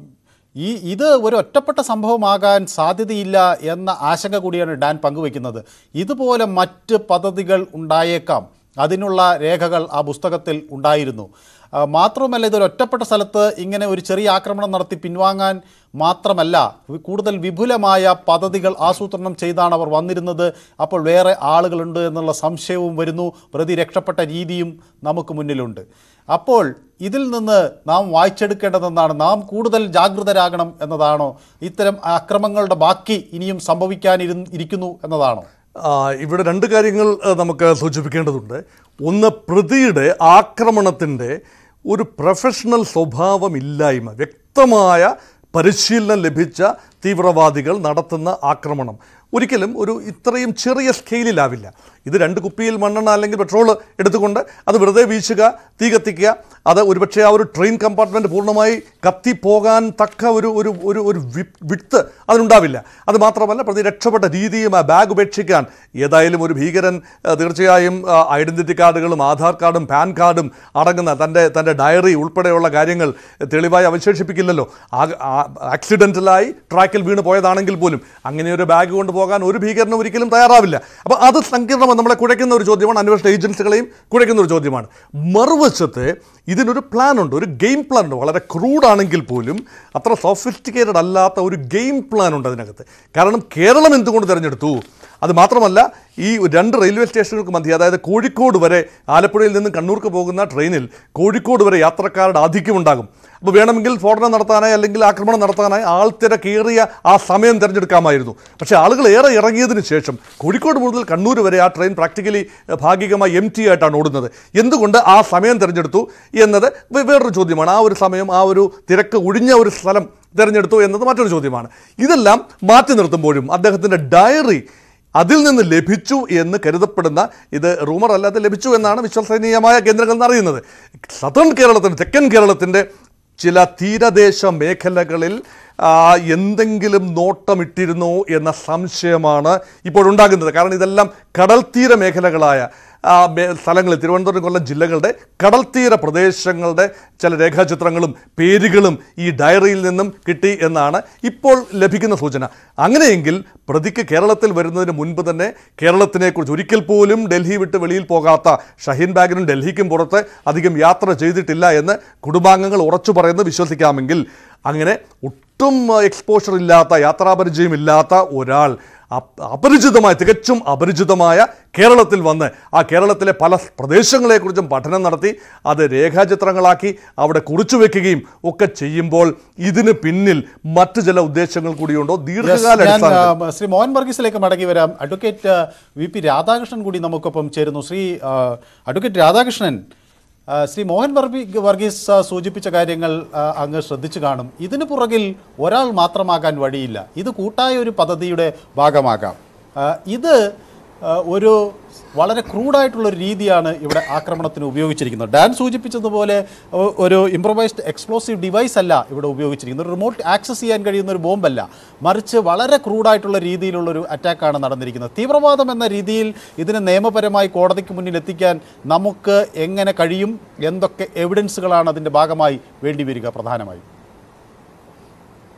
ഈ ഇത് ഒരു ഒറ്റപ്പെട്ട സംഭവമാകാൻ സാധ്യതയില്ല എന്ന ആശങ്ക കൂടിയാണ് ഡാൻ പങ്കുവെക്കുന്നത് ഇതുപോലെ മറ്റ് പദ്ധതികൾ ഉണ്ടായേക്കാം അതിനുള്ള രേഖകൾ ആ പുസ്തകത്തിൽ ഉണ്ടായിരുന്നു ആ, മാത്രവുമല്ല ഇതൊരു ഒറ്റപ്പെട്ട സ്ഥലത്ത് ഇങ്ങനെ ഒരു ചെറിയ ആക്രമണം നടത്തി പിൻവാങ്ങാൻ മാത്രമല്ല വി- കൂടുതൽ വിപുലമായ പദ്ധതികൾ ആസൂത്രണം ചെയ്താണ് അവർ വന്നിരുന്നത് അപ്പോൾ വേറെ ആളുകളുണ്ട് എന്നുള്ള സംശയവും വരുന്നു പ്രതി രക്ഷപ്പെട്ട രീതിയും നമുക്ക് മുന്നിലുണ്ട് അപ്പോൾ ഇതിൽ നിന്ന് നാം വായിച്ചെടുക്കേണ്ടതെന്നാണ് നാം കൂടുതൽ ജാഗ്രതരാകണം എന്നതാണോ ഇത്തരം അക്രമങ്ങളുടെ ബാക്കി ഇനിയും സംഭവിക്കാനിരു ഇരിക്കുന്നു എന്നതാണോ ആ, ഇവിടെ രണ്ട് കാര്യങ്ങൾ ആ, നമുക്ക് സൂചിപ്പിക്കേണ്ടതുണ്ട് ഒന്ന് പ്രതിയുടെ ആക്രമണത്തിൻ്റെ ഒരു പ്രൊഫഷണൽ സ്വഭാവമില്ലായ്മ വ്യക്തമായ പരിശീലനം ലഭിച്ച തീവ്രവാദികൾ നടത്തുന്ന ആക്രമണം ഒരിക്കലും ഒരു ഇത്രയും ചെറിയ സ്കെയിലിലാവില്ല ഇത് രണ്ട് കുപ്പിയിൽ മണ്ണെണ്ണ അല്ലെങ്കിൽ പെട്രോൾ എടുത്തുകൊണ്ട് അത് വെറുതെ വീശുക തീ കത്തിക്കുക അത് ഒരുപക്ഷെ ആ ഒരു ട്രെയിൻ കമ്പാർട്ട്മെൻറ്റ് പൂർണ്ണമായി കത്തിപ്പോകാൻ തക്ക ഒരു ഒരു ഒരു ഒരു വി- വിട്ട് അതിനുണ്ടാവില്ല അത് മാത്രമല്ല പ്രതി രക്ഷപ്പെട്ട രീതിയും ആ ബാഗ് ഉപേക്ഷിക്കാൻ ഏതായാലും ഒരു ഭീകരൻ ആ, തീർച്ചയായും ഐഡൻറ്റിറ്റി കാർഡുകളും ആധാർ കാർഡും പാൻ കാർഡും അടങ്ങുന്ന തൻ്റെ തൻ്റെ ഡയറി ഉൾപ്പെടെയുള്ള കാര്യങ്ങൾ തെളിവായി അവശേഷിപ്പിക്കില്ലല്ലോ ആക്സിഡൻ്റലായി ട്രാക്കിൽ വീണ് പോയതാണെങ്കിൽ പോലും അങ്ങനെ ഒരു ബാഗ് കൊണ്ട് പോകാൻ ഒരു ഭീകരനും ഒരിക്കലും തയ്യാറാവില്ല അപ്പോൾ അത് സങ്കീർണമാണ് നമ്മളെ കുഴയ്ക്കുന്ന ഒരു ചോദ്യമാണ് അന്വേഷണ ഏജൻസികളെയും കുഴയ്ക്കുന്ന ഒരു ചോദ്യമാണ് മറുവശത്ത് ഇതിനൊരു പ്ലാൻ ഉണ്ട് ഒരു ഗെയിം പ്ലാൻ ഉണ്ട് വളരെ ക്രൂഡാണെങ്കിൽ പോലും അത്ര സോഫിസ്റ്റിക്കേറ്റഡ് അല്ലാത്ത ഒരു ഗെയിം പ്ലാൻ ഉണ്ട് അതിനകത്ത് കാരണം കേരളം എന്തുകൊണ്ട് തിരഞ്ഞെടുത്തു അത് മാത്രമല്ല ഈ രണ്ട് റെയിൽവേ സ്റ്റേഷനുകൾക്ക് മധ്യ അതായത് കോഴിക്കോട് വരെ ആലപ്പുഴയിൽ നിന്ന് കണ്ണൂർക്ക് പോകുന്ന ട്രെയിനിൽ കോഴിക്കോട് വരെ യാത്രക്കാരുടെ ആധിക്യമുണ്ടാകും അപ്പോൾ വേണമെങ്കിൽ സ്ഫോടനം നടത്താനായി അല്ലെങ്കിൽ ആക്രമണം നടത്താനായി ആൾത്തിര കയറിയ ആ സമയം തിരഞ്ഞെടുക്കാമായിരുന്നു പക്ഷേ ആളുകൾ ഏറെ ഇറങ്ങിയതിന് ശേഷം കോഴിക്കോട് മുതൽ കണ്ണൂർ വരെ ആ ട്രെയിൻ പ്രാക്ടിക്കലി ഭാഗികമായി എം ടി ആയിട്ടാണ് ഓടുന്നത് എന്തുകൊണ്ട് ആ സമയം തിരഞ്ഞെടുത്തു എന്നത് വേ- വേറൊരു ചോദ്യമാണ് ആ ഒരു സമയം ആ ഒരു തിരക്ക് ഒഴിഞ്ഞ ഒരു സ്ഥലം തിരഞ്ഞെടുത്തു എന്നത് മറ്റൊരു ചോദ്യമാണ് ഇതെല്ലാം മാറ്റി നിർത്തുമ്പോഴും അദ്ദേഹത്തിൻ്റെ ഡയറി അതിൽ നിന്ന് ലഭിച്ചു എന്ന് കരുതപ്പെടുന്ന ഇത് റൂമർ അല്ലാതെ ലഭിച്ചു എന്നാണ് വിശ്വസനീയമായ കേന്ദ്രങ്ങളിൽ നിന്ന് അറിയുന്നത് സതേൺ കേരളത്തിൻ്റെ തെക്കൻ കേരളത്തിൻ്റെ ചില തീരദേശ മേഖലകളിൽ ആ, എന്തെങ്കിലും നോട്ടമിട്ടിരുന്നോ എന്ന സംശയമാണ് ഇപ്പോഴുണ്ടാകുന്നത് കാരണം ഇതെല്ലാം കടൽ തീര മേഖലകളായ ആ, മേ- സ്ഥലങ്ങളിൽ തിരുവനന്തപുരം കൊല്ലം ജില്ലകളുടെ കടൽ തീര പ്രദേശങ്ങളുടെ ചില രേഖാചിത്രങ്ങളും പേരുകളും ഈ ഡയറിയിൽ നിന്നും കിട്ടി എന്നാണ് ഇപ്പോൾ ലഭിക്കുന്ന സൂചന അങ്ങനെയെങ്കിൽ പ്രതിക്ക് കേരളത്തിൽ വരുന്നതിന് മുൻപ് തന്നെ കേരളത്തിനെക്കുറിച്ച് ഒരിക്കൽ പോലും ഡൽഹി വിട്ട് വെളിയിൽ പോകാത്ത ഷഹീൻ ബാഗിനും ഡൽഹിക്കും പുറത്ത് അധികം യാത്ര ചെയ്തിട്ടില്ല എന്ന് കുടുംബാംഗങ്ങൾ ഉറച്ചു പറയുന്നത് വിശ്വസിക്കാമെങ്കിൽ അങ്ങനെ ഒട്ടും എക്സ്പോഷർ ഇല്ലാത്ത യാത്രാപരിചയമില്ലാത്ത ഒരാൾ അപ്- അപരിചിതമായ തികച്ചും അപരിചിതമായ കേരളത്തിൽ വന്ന് ആ കേരളത്തിലെ പല പ്രദേശങ്ങളെക്കുറിച്ചും പഠനം നടത്തി അത് രേഖാചിത്രങ്ങളാക്കി അവിടെ കുറിച്ചു വെക്കുകയും ഒക്കെ ചെയ്യുമ്പോൾ ഇതിന് പിന്നിൽ മറ്റു ചില ഉദ്ദേശങ്ങൾ കൂടിയുണ്ടോ Yes, ദീർഘകാല ഞാൻ അടിസ്ഥാനത്തിൽ ആ, ശ്രീ മോഹൻ വർഗീസിലേക്ക് മടങ്ങി വരാം അഡ്വക്കേറ്റ് ആ, വി പി രാധാകൃഷ്ണൻ കൂടി നമുക്കൊപ്പം ചേരുന്നു ശ്രീ ആ, അഡ്വക്കേറ്റ് രാധാകൃഷ്ണൻ ആ, ശ്രീ മോഹൻ വർഗീ വർഗീസ് ആ, സൂചിപ്പിച്ച കാര്യങ്ങൾ ആ, അങ്ങ് ശ്രദ്ധിച്ചു കാണും ഇതിന് പുറകിൽ ഒരാൾ മാത്രമാകാൻ വഴിയില്ല ഇത് കൂട്ടായ ഒരു പദ്ധതിയുടെ ഭാഗമാകാം ആ, ഇത് ആ, ഒരു വളരെ ക്രൂഡായിട്ടുള്ള ഒരു രീതിയാണ് ഇവിടെ ആക്രമണത്തിന് ഉപയോഗിച്ചിരിക്കുന്നത് ഡാൻ സൂചിപ്പിച്ചതുപോലെ ഒ- ഒരു ഇംപ്രൊവൈസ്ഡ് എക്സ്പ്ലോസീവ് ഡിവൈസ് അല്ല ഇവിടെ ഉപയോഗിച്ചിരിക്കുന്നത് ഒരു റിമോട്ട് ആക്സസ് ചെയ്യാൻ കഴിയുന്ന ഒരു ബോംബല്ല മറിച്ച് വളരെ ക്രൂഡായിട്ടുള്ള രീതിയിലുള്ള ഒരു അറ്റാക്കാണ് നടന്നിരിക്കുന്നത് തീവ്രവാദം എന്ന രീതിയിൽ ഇതിനെ നിയമപരമായി കോടതിക്ക് മുന്നിൽ എത്തിക്കാൻ നമുക്ക് എങ്ങനെ കഴിയും എന്തൊക്കെ എവിഡൻസുകളാണ് അതിൻ്റെ ഭാഗമായി വേണ്ടി വരിക പ്രധാനമായും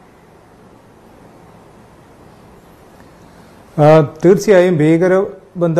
ആ, തീർച്ചയായും ഭീകരബന്ധം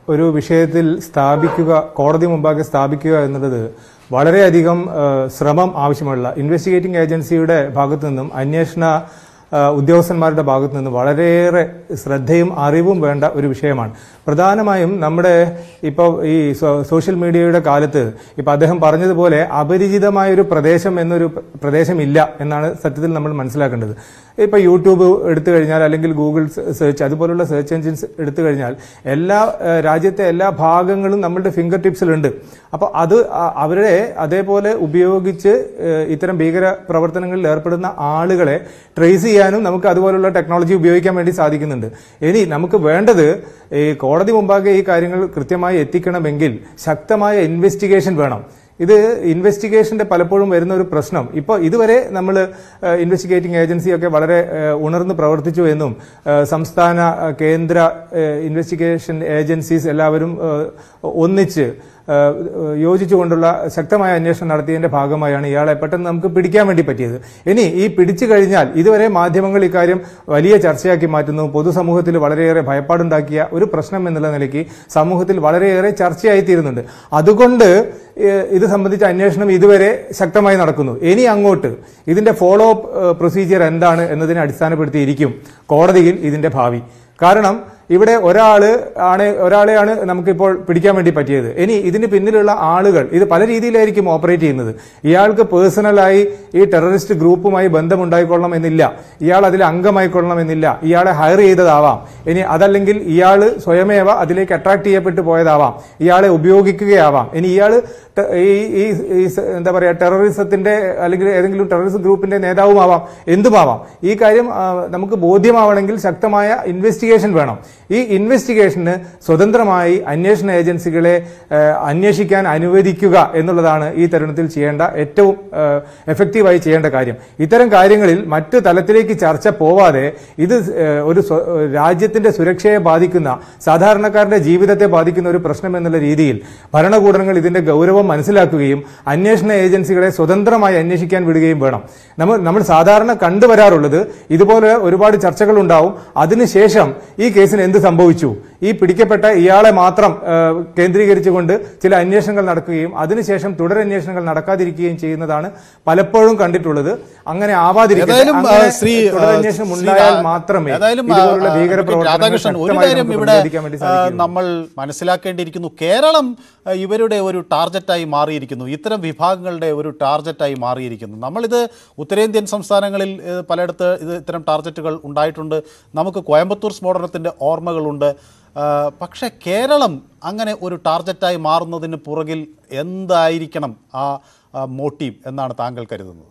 ഒരു വിഷയത്തിൽ സ്ഥാപിക്കുക കോടതി മുമ്പാകെ സ്ഥാപിക്കുക എന്നുള്ളത് വളരെയധികം ആ, ശ്രമം ആവശ്യമുള്ള ഇൻവെസ്റ്റിഗേറ്റിംഗ് ഏജൻസിയുടെ ഭാഗത്തു നിന്നും അന്വേഷണ ആ, ഉദ്യോഗസ്ഥന്മാരുടെ ഭാഗത്തു നിന്ന് വളരെയേറെ ശ്രദ്ധയും അറിവും വേണ്ട ഒരു വിഷയമാണ് പ്രധാനമായും നമ്മുടെ ഇപ്പോൾ ഈ സോ- സോഷ്യൽ മീഡിയയുടെ കാലത്ത് ഇപ്പൊ അദ്ദേഹം പറഞ്ഞതുപോലെ അപരിചിതമായ ഒരു പ്രദേശം എന്നൊരു പ്ര- പ്രദേശമില്ല എന്നാണ് സത്യത്തിൽ നമ്മൾ മനസ്സിലാക്കേണ്ടത് ഇപ്പൊ യൂട്യൂബ് എടുത്തു കഴിഞ്ഞാൽ അല്ലെങ്കിൽ ഗൂഗിൾ സെർച്ച് അതുപോലുള്ള സെർച്ച് എഞ്ചിൻസ് എടുത്തു കഴിഞ്ഞാൽ എല്ലാ ആ, രാജ്യത്തെ എല്ലാ ഭാഗങ്ങളും നമ്മളുടെ ഫിംഗർ ടിപ്സിലുണ്ട് അപ്പോൾ അത് ആ- അവരെ അതേപോലെ ഉപയോഗിച്ച് ഏഹ്, ഇത്തരം ഭീകര പ്രവർത്തനങ്ങളിൽ ഏർപ്പെടുന്ന ആളുകളെ ട്രേസ് ചെയ്യാനും നമുക്ക് അതുപോലുള്ള ടെക്നോളജി ഉപയോഗിക്കാൻ വേണ്ടി സാധിക്കുന്നുണ്ട് ഇനി നമുക്ക് വേണ്ടത് ഈ കോടതി മുമ്പാകെ ഈ കാര്യങ്ങൾ കൃത്യമായി എത്തിക്കണമെങ്കിൽ ശക്തമായ ഇൻവെസ്റ്റിഗേഷൻ വേണം ഇത് ഇൻവെസ്റ്റിഗേഷന്റെ പലപ്പോഴും വരുന്ന ഒരു പ്രശ്നം ഇപ്പോൾ ഇതുവരെ നമ്മൾ ഇൻവെസ്റ്റിഗേറ്റിംഗ് ഏജൻസിയൊക്കെ വളരെ ഏഹ്, ഉണർന്ന് പ്രവർത്തിച്ചു എന്നും ഏഹ്, സംസ്ഥാന ഏഹ്, കേന്ദ്ര ഇൻവെസ്റ്റിഗേഷൻ ഏജൻസീസ് എല്ലാവരും ഏഹ്, ഒന്നിച്ച് ഏഹ്, യോജിച്ചുകൊണ്ടുള്ള ശക്തമായ അന്വേഷണം നടത്തിയതിന്റെ ഭാഗമായാണ് ഇയാളെ പെട്ടെന്ന് നമുക്ക് പിടിക്കാൻ വേണ്ടി പറ്റിയത് ഇനി ഈ പിടിച്ചു കഴിഞ്ഞാൽ ഇതുവരെ മാധ്യമങ്ങൾ ഇക്കാര്യം വലിയ ചർച്ചയാക്കി മാറ്റുന്നു പൊതുസമൂഹത്തിൽ വളരെയേറെ ഭയപ്പാടുണ്ടാക്കിയ ഒരു പ്രശ്നം എന്നുള്ള നിലയ്ക്ക് സമൂഹത്തിൽ വളരെയേറെ ചർച്ചയായിത്തീരുന്നുണ്ട് അതുകൊണ്ട് ഏഹ്, ഇത് സംബന്ധിച്ച അന്വേഷണം ഇതുവരെ ശക്തമായി നടക്കുന്നു ഇനി അങ്ങോട്ട് ഇതിന്റെ ഫോളോ അപ്പ് പ്രൊസീജിയർ എന്താണ് എന്നതിനെ അടിസ്ഥാനപ്പെടുത്തിയിരിക്കും കോടതിയിൽ ഇതിന്റെ ഭാവി കാരണം ഇവിടെ ഒരാള് ആണ് ഒരാളെയാണ് നമുക്കിപ്പോൾ പിടിക്കാൻ വേണ്ടി പറ്റിയത് ഇനി ഇതിന് പിന്നിലുള്ള ആളുകൾ ഇത് പല രീതിയിലായിരിക്കും ഓപ്പറേറ്റ് ചെയ്യുന്നത് ഇയാൾക്ക് പേഴ്സണലായി ഈ ടെററിസ്റ്റ് ഗ്രൂപ്പുമായി ബന്ധമുണ്ടായിക്കൊള്ളണം എന്നില്ല ഇയാൾ അതിൽ അംഗമായിക്കൊള്ളണം എന്നില്ല ഇയാളെ ഹയർ ചെയ്തതാവാം ഇനി അതല്ലെങ്കിൽ ഇയാൾ സ്വയമേവ അതിലേക്ക് അട്രാക്ട് ചെയ്യപ്പെട്ടു പോയതാവാം ഇയാളെ ഉപയോഗിക്കുകയാവാം ഇനി ഇയാൾ ഈ ഈ ഈ സ- എന്താ പറയാ ടെററിസത്തിന്റെ അല്ലെങ്കിൽ ഏതെങ്കിലും ടെററിസ്റ്റ് ഗ്രൂപ്പിന്റെ നേതാവുമാവാം എന്തുമാവാം ഈ കാര്യം ആ, നമുക്ക് ബോധ്യമാവണമെങ്കിൽ ശക്തമായ ഇൻവെസ്റ്റിഗേഷൻ വേണം ഈ ഇൻവെസ്റ്റിഗേഷന് സ്വതന്ത്രമായി അന്വേഷണ ഏജൻസികളെ ആ, അന്വേഷിക്കാൻ അനുവദിക്കുക എന്നുള്ളതാണ് ഈ തരുണത്തിൽ ചെയ്യേണ്ട ഏറ്റവും എഫക്റ്റീവായി ചെയ്യേണ്ട കാര്യം ഇത്തരം കാര്യങ്ങളിൽ മറ്റു തലത്തിലേക്ക് ചർച്ച പോവാതെ ഇത് ആ, ഒരു സ്വ- രാജ്യത്തിന്റെ സുരക്ഷയെ ബാധിക്കുന്ന സാധാരണക്കാരുടെ ജീവിതത്തെ ബാധിക്കുന്ന ഒരു പ്രശ്നം എന്നുള്ള രീതിയിൽ ഭരണകൂടങ്ങൾ ഇതിന്റെ ഗൗരവം മനസ്സിലാക്കുകയും അന്വേഷണ ഏജൻസികളെ സ്വതന്ത്രമായി അന്വേഷിക്കാൻ വിടുകയും വേണം നമ്മൾ നമ്മൾ സാധാരണ കണ്ടുവരാറുള്ളത് ഇതുപോലെ ഒരുപാട് ചർച്ചകൾ ഉണ്ടാവും അതിനുശേഷം ഈ കേസിന് എന്ത് സംഭവിച്ചു ഈ പിടിക്കപ്പെട്ട ഇയാളെ മാത്രം ആ, കേന്ദ്രീകരിച്ചുകൊണ്ട് ചില അന്വേഷണങ്ങൾ നടക്കുകയും അതിനുശേഷം തുടരന്വേഷണങ്ങൾ നടക്കാതിരിക്കുകയും ചെയ്യുന്നതാണ് പലപ്പോഴും കണ്ടിട്ടുള്ളത് അങ്ങനെ ആവാതിരിക്കട്ടെ ഏതായാലും ആ, അങ്ങനെ ശ്രീ ആ, തുടരന്വേഷണം ശ്രീ ഉണ്ടായാൽ രാ- മാത്രമേ ഏതായാലും ആ, ഇതുപോലുള്ള ആ, ഭീകര അഡ്വക്കേറ്റ് രാധാകൃഷ്ണൻ ഒരു പ്രവർത്തനങ്ങൾ കാര്യം ശക്തമായി ഇവിടെ പ്രതിരോധിക്കാൻ വേണ്ടി ആ, സാധിക്കും നമ്മൾ മനസ്സിലാക്കേണ്ടിയിരിക്കുന്നു കേരളം ആ, ഇവരുടെ ഒരു ടാർഗറ്റായി മാറിയിരിക്കുന്നു ഇത്തരം വിഭാഗങ്ങളുടെ ഒരു ടാർഗറ്റായി മാറിയിരിക്കുന്നു നമ്മളിത് ഉത്തരേന്ത്യൻ സംസ്ഥാനങ്ങളിൽ ഏ, പലയിടത്ത് ഇത് ഇത്തരം ടാർഗറ്റുകൾ ഉണ്ടായിട്ടുണ്ട് നമുക്ക് കോയമ്പത്തൂർ സ്ഫോടനത്തിൻ്റെ ഓർമ്മകളുണ്ട് ആ, പക്ഷേ കേരളം അങ്ങനെ ഒരു ടാർഗറ്റായി മാറുന്നതിന് പുറകിൽ എന്തായിരിക്കണം ആ മോട്ടീവ് എന്നാണ് താങ്കൾ കരുതുന്നത്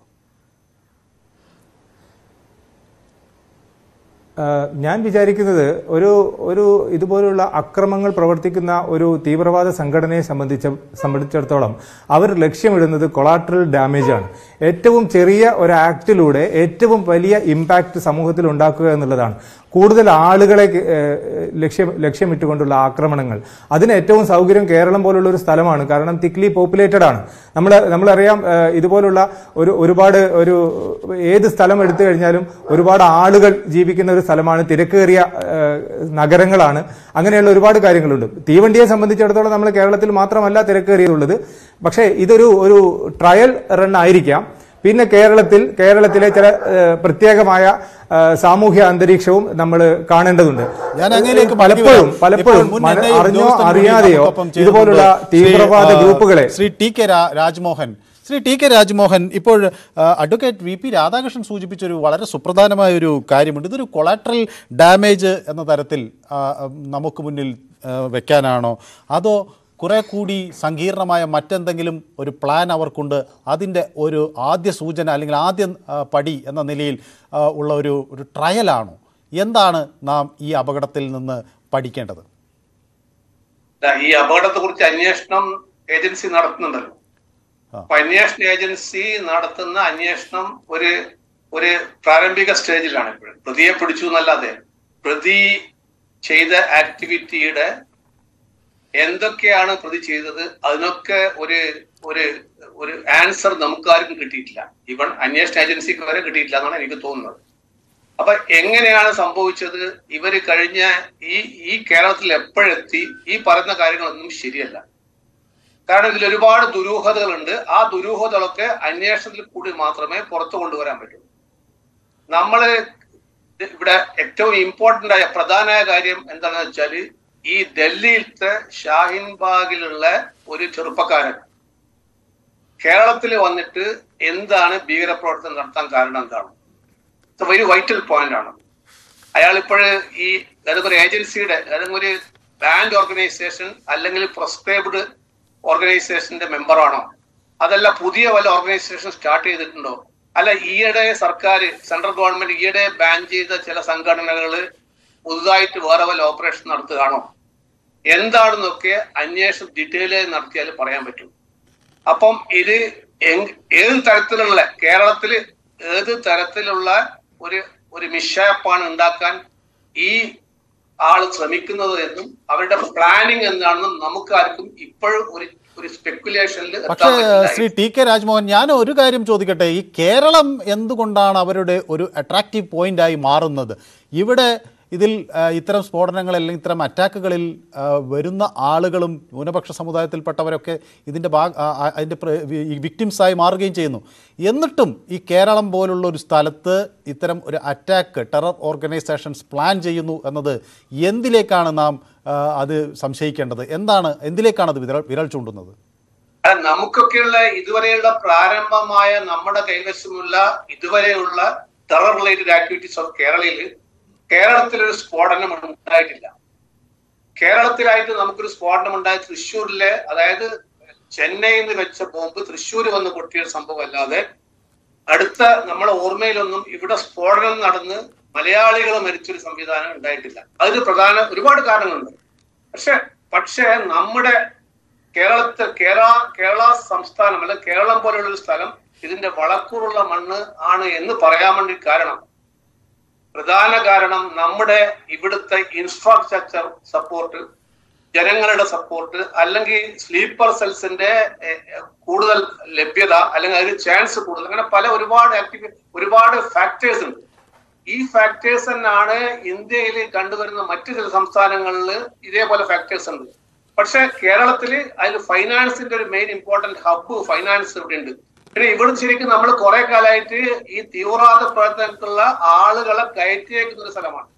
ആഹ് ഞാൻ വിചാരിക്കുന്നത് ഒരു ഒരു ഇതുപോലുള്ള അക്രമങ്ങൾ പ്രവർത്തിക്കുന്ന ഒരു തീവ്രവാദ സംഘടനയെ സംബന്ധിച്ച സംബന്ധിച്ചിടത്തോളം അവർ ലക്ഷ്യമിടുന്നത് കൊളാട്രൽ ഡാമേജ് ആണ് ഏറ്റവും ചെറിയ ഒരു ആക്ടിലൂടെ ഏറ്റവും വലിയ ഇമ്പാക്ട് സമൂഹത്തിൽ ഉണ്ടാക്കുക എന്നുള്ളതാണ് കൂടുതൽ ആളുകളെ ഏഹ്, ലക്ഷ്യം ലക്ഷ്യമിട്ടുകൊണ്ടുള്ള ആക്രമണങ്ങൾ അതിന് ഏറ്റവും സൗകര്യം കേരളം പോലുള്ള ഒരു സ്ഥലമാണ് കാരണം തിക്ലി പോപ്പുലേറ്റഡ് ആണ് നമ്മൾ നമ്മളറിയാം ഏഹ്, ഇതുപോലുള്ള ഒരു ഒരുപാട് ഒരു ഏത് സ്ഥലം എടുത്തു കഴിഞ്ഞാലും ഒരുപാട് ആളുകൾ ജീവിക്കുന്ന ഒരു സ്ഥലമാണ് തിരക്കേറിയ ഏഹ്, നഗരങ്ങളാണ് അങ്ങനെയുള്ള ഒരുപാട് കാര്യങ്ങളുണ്ട് തീവണ്ടിയെ സംബന്ധിച്ചിടത്തോളം നമ്മൾ കേരളത്തിൽ മാത്രമല്ല തിരക്കേറിയതുള്ളത് പക്ഷേ ഇതൊരു ഒരു ട്രയൽ റൺ ആയിരിക്കാം പിന്നെ കേരളത്തിൽ കേരളത്തിലെ ചില ഏഹ്, പ്രത്യേകമായ ഏഹ്, സാമൂഹ്യ അന്തരീക്ഷവും നമ്മൾ കാണേണ്ടതുണ്ട് ഞാൻ അങ്ങനെയൊക്കെ പലപ്പോഴും ഇപ്പോൾ പലപ്പോഴും മുൻ മന- NIA അറിഞ്ഞോ ഉദ്യോഗസ്ഥൻ കൂടി അറിയാതെയോ നമുക്കൊപ്പം ചേരുന്നുണ്ട്. ഇതുപോലുള്ള ശ്രീ, തീവ്രവാദ ആ, ഗ്രൂപ്പുകളെ ശ്രീ ടി കെ രാ- രാജ്മോഹൻ ശ്രീ ടി കെ രാജ്മോഹൻ ഇപ്പോൾ ആ, അഡ്വക്കേറ്റ് വി പി രാധാകൃഷ്ണൻ സൂചിപ്പിച്ച ഒരു വളരെ സുപ്രധാനമായ ഒരു കാര്യമുണ്ട് ഇതൊരു കൊളാട്രൽ ഡാമേജ് എന്ന തരത്തിൽ ആ, നമുക്ക് മുന്നിൽ ആ, വെക്കാനാണോ അതോ കുറെ കൂടി സങ്കീർണമായ മറ്റെന്തെങ്കിലും ഒരു പ്ലാൻ അവർക്കുണ്ട് അതിൻ്റെ ഒരു ആദ്യ സൂചന അല്ലെങ്കിൽ ആദ്യ ആ, പടി എന്ന നിലയിൽ ആ, ഉള്ള ഒരു ഒരു ട്രയലാണോ എന്താണ് നാം ഈ അപകടത്തിൽ നിന്ന് പഠിക്കേണ്ടത് ദാ ഈ അപകടത്തെ കുറിച്ച് അന്വേഷണം ഏജൻസി നടത്തുന്നുണ്ടല്ലോ ആ. അപ്പൊ അന്വേഷണ ഏജൻസി നടത്തുന്ന അന്വേഷണം ഒരു ഒരു പ്രാരംഭിക സ്റ്റേജിലാണ് ഇപ്പോഴും പ്രതിയെ പിടിച്ചു എന്നല്ലാതെ പ്രതി ചെയ്ത ആക്ടിവിറ്റിയുടെ എന്തൊക്കെയാണ് പ്രതി ചെയ്തത് അതിനൊക്കെ ഒരു ഒരു ഒരു ആൻസർ നമുക്കാർക്കും കിട്ടിയിട്ടില്ല ഈവൺ അന്വേഷണ ഏജൻസിക്ക് വരെ കിട്ടിയിട്ടില്ല എന്നാണ് എനിക്ക് തോന്നുന്നത് അപ്പൊ എങ്ങനെയാണ് സംഭവിച്ചത് ഇവര് കഴിഞ്ഞ ഈ ഈ കേരളത്തിൽ എപ്പോഴെത്തി ഈ പറയുന്ന കാര്യങ്ങളൊന്നും ശരിയല്ല കാരണം ഇതിൽ ഒരുപാട് ദുരൂഹതകളുണ്ട് ആ ദുരൂഹതകളൊക്കെ അന്വേഷണത്തിൽ കൂടി മാത്രമേ പുറത്തു കൊണ്ടുവരാൻ പറ്റൂ നമ്മള് ഇവിടെ ഏറ്റവും ഇമ്പോർട്ടന്റ് ആയ പ്രധാനമായ കാര്യം എന്താണെന്ന് വെച്ചാല് ഈ ഡൽഹിയിലത്തെ ഷാഹിൻ ബാഗിലുള്ള ഒരു ചെറുപ്പക്കാരൻ കേരളത്തിൽ വന്നിട്ട് എന്താണ് ഭീകരപ്രവർത്തനം നടത്താൻ കാരണം എന്താണ് ഇത് വെരി വൈറ്റൽ പോയിന്റ് ആണ് അയാൾ ഇപ്പോൾ ഈ ഏതെങ്കിലും ഒരു ഏജൻസിയുടെ ഏതെങ്കിലും ഒരു ബാൻഡ് ഓർഗനൈസേഷൻ അല്ലെങ്കിൽ പ്രൊസ്ക്രൈബ്ഡ് ഓർഗനൈസേഷന്റെ മെമ്പറാണോ അതല്ല പുതിയ വല്ല ഓർഗനൈസേഷൻ സ്റ്റാർട്ട് ചെയ്തിട്ടുണ്ടോ അല്ല ഈയിടെ സർക്കാർ സെൻട്രൽ ഗവൺമെന്റ് ഈയിടെ ബാൻ ചെയ്ത ചില സംഘടനകൾ പുതുതായിട്ട് വേറെ വല്ല ഓപ്പറേഷൻ നടത്തുകയാണോ എന്താണെന്നൊക്കെ അന്വേഷണം ഡീറ്റെയിൽ നടത്തിയാൽ പറയാൻ പറ്റും അപ്പം ഇത് എങ്- ഏത് തരത്തിലുള്ള കേരളത്തിൽ ഏത് തരത്തിലുള്ള ഒരു ഒരു മിഷാപ്പാണ് ഉണ്ടാക്കാൻ ഈ ആള് ശ്രമിക്കുന്നത് എന്നും അവരുടെ പ്ലാനിങ് എന്താണെന്നും നമുക്കാർക്കും ഇപ്പോഴും ഒരു ഒരു സ്പെക്കുലേഷനിൽ പക്ഷേ ശ്രീ ടി കെ രാജ്മോഹൻ ഞാൻ ഒരു കാര്യം ചോദിക്കട്ടെ ഈ കേരളം എന്തുകൊണ്ടാണ് അവരുടെ ഒരു അട്രാക്റ്റീവ് പോയിന്റായി മാറുന്നത് ഇവിടെ ഇതിൽ ആ, ഇത്തരം സ്ഫോടനങ്ങൾ അല്ലെങ്കിൽ ഇത്തരം അറ്റാക്കുകളിൽ ആ, വരുന്ന ആളുകളും ന്യൂനപക്ഷ സമുദായത്തിൽപ്പെട്ടവരൊക്കെ ഇതിൻ്റെ ഭാഗ ആ, ആ, അതിൻ്റെ വിക്ടിംസായി മാറുകയും ചെയ്യുന്നു എന്നിട്ടും ഈ കേരളം പോലുള്ള ഒരു സ്ഥലത്ത് ഇത്തരം ഒരു അറ്റാക്ക് ടെറർ ഓർഗനൈസേഷൻസ് പ്ലാൻ ചെയ്യുന്നു എന്നത് എന്തിലേക്കാണ് നാം ആ, അത് സംശയിക്കേണ്ടത് എന്താണ് എന്തിലേക്കാണ് അത് വിരൽ വിരൽ ചൂണ്ടുന്നത് അത് നമുക്കൊക്കെയുള്ള ഇതുവരെയുള്ള പ്രാരംഭമായ നമ്മുടെ കൈവശമുള്ള ഇതുവരെയുള്ള ടെറർ റിലേറ്റഡ് ആക്ടിവിറ്റീസ് ഓഫ് കേരളയിൽ കേരളത്തിൽ ഒരു സ്ഫോടനം ഉണ്ടായിട്ടില്ല കേരളത്തിലായിട്ട് നമുക്കൊരു സ്ഫോടനം ഉണ്ടായ തൃശ്ശൂരിലെ അതായത് ചെന്നൈയിൽ നിന്ന് വെച്ച ബോംബ് തൃശ്ശൂർ വന്ന് പൊട്ടിയ സംഭവം അല്ലാതെ അടുത്ത നമ്മളെ ഓർമ്മയിലൊന്നും ഇവിടെ സ്ഫോടനം നടന്ന് മലയാളികൾ മരിച്ചൊരു സംവിധാനം ഉണ്ടായിട്ടില്ല അതിന് പ്രധാന ഒരുപാട് കാരണങ്ങളുണ്ട് പക്ഷെ പക്ഷേ നമ്മുടെ കേരളത്തിൽ കേരള കേരള സംസ്ഥാനം അല്ലെ കേരളം പോലെയുള്ള ഒരു സ്ഥലം ഇതിന്റെ വളക്കൂറുള്ള മണ്ണ് ആണ് എന്ന് പറയാൻ വേണ്ടി കാരണം പ്രധാന കാരണം നമ്മുടെ ഇവിടുത്തെ ഇൻഫ്രാസ്ട്രക്ചർ സപ്പോർട്ട് ജനങ്ങളുടെ സപ്പോർട്ട് അല്ലെങ്കിൽ സ്ലീപ്പർ സെൽസിന്റെ എ- എ- കൂടുതൽ ലഭ്യത അല്ലെങ്കിൽ അതിന് ചാൻസ് കൂടുതൽ അങ്ങനെ പല ഒരുപാട് ആക്ടിവി ഒരുപാട് ഫാക്ടേഴ്സ് ഉണ്ട് ഈ ഫാക്ടേഴ്സ് തന്നെയാണ് ഇന്ത്യയിൽ കണ്ടുവരുന്ന മറ്റു ചില സംസ്ഥാനങ്ങളിൽ ഇതേപോലെ ഫാക്ടേഴ്സ് ഉണ്ട് പക്ഷെ കേരളത്തിൽ അതിൽ ഫൈനാൻസിന്റെ ഒരു മെയിൻ ഇമ്പോർട്ടന്റ് ഹബ്ബ് ഫൈനാൻസ് ഇവിടെ ഉണ്ട് പിന്നെ ഇവിടുന്ന് ശരിക്കും നമ്മൾ കുറെ കാലമായിട്ട് ഈ തീവ്രവാദ പ്രവർത്തനത്തിലുള്ള ആളുകളെ കയറ്റിയേക്കുന്ന ഒരു സ്ഥലമാണ്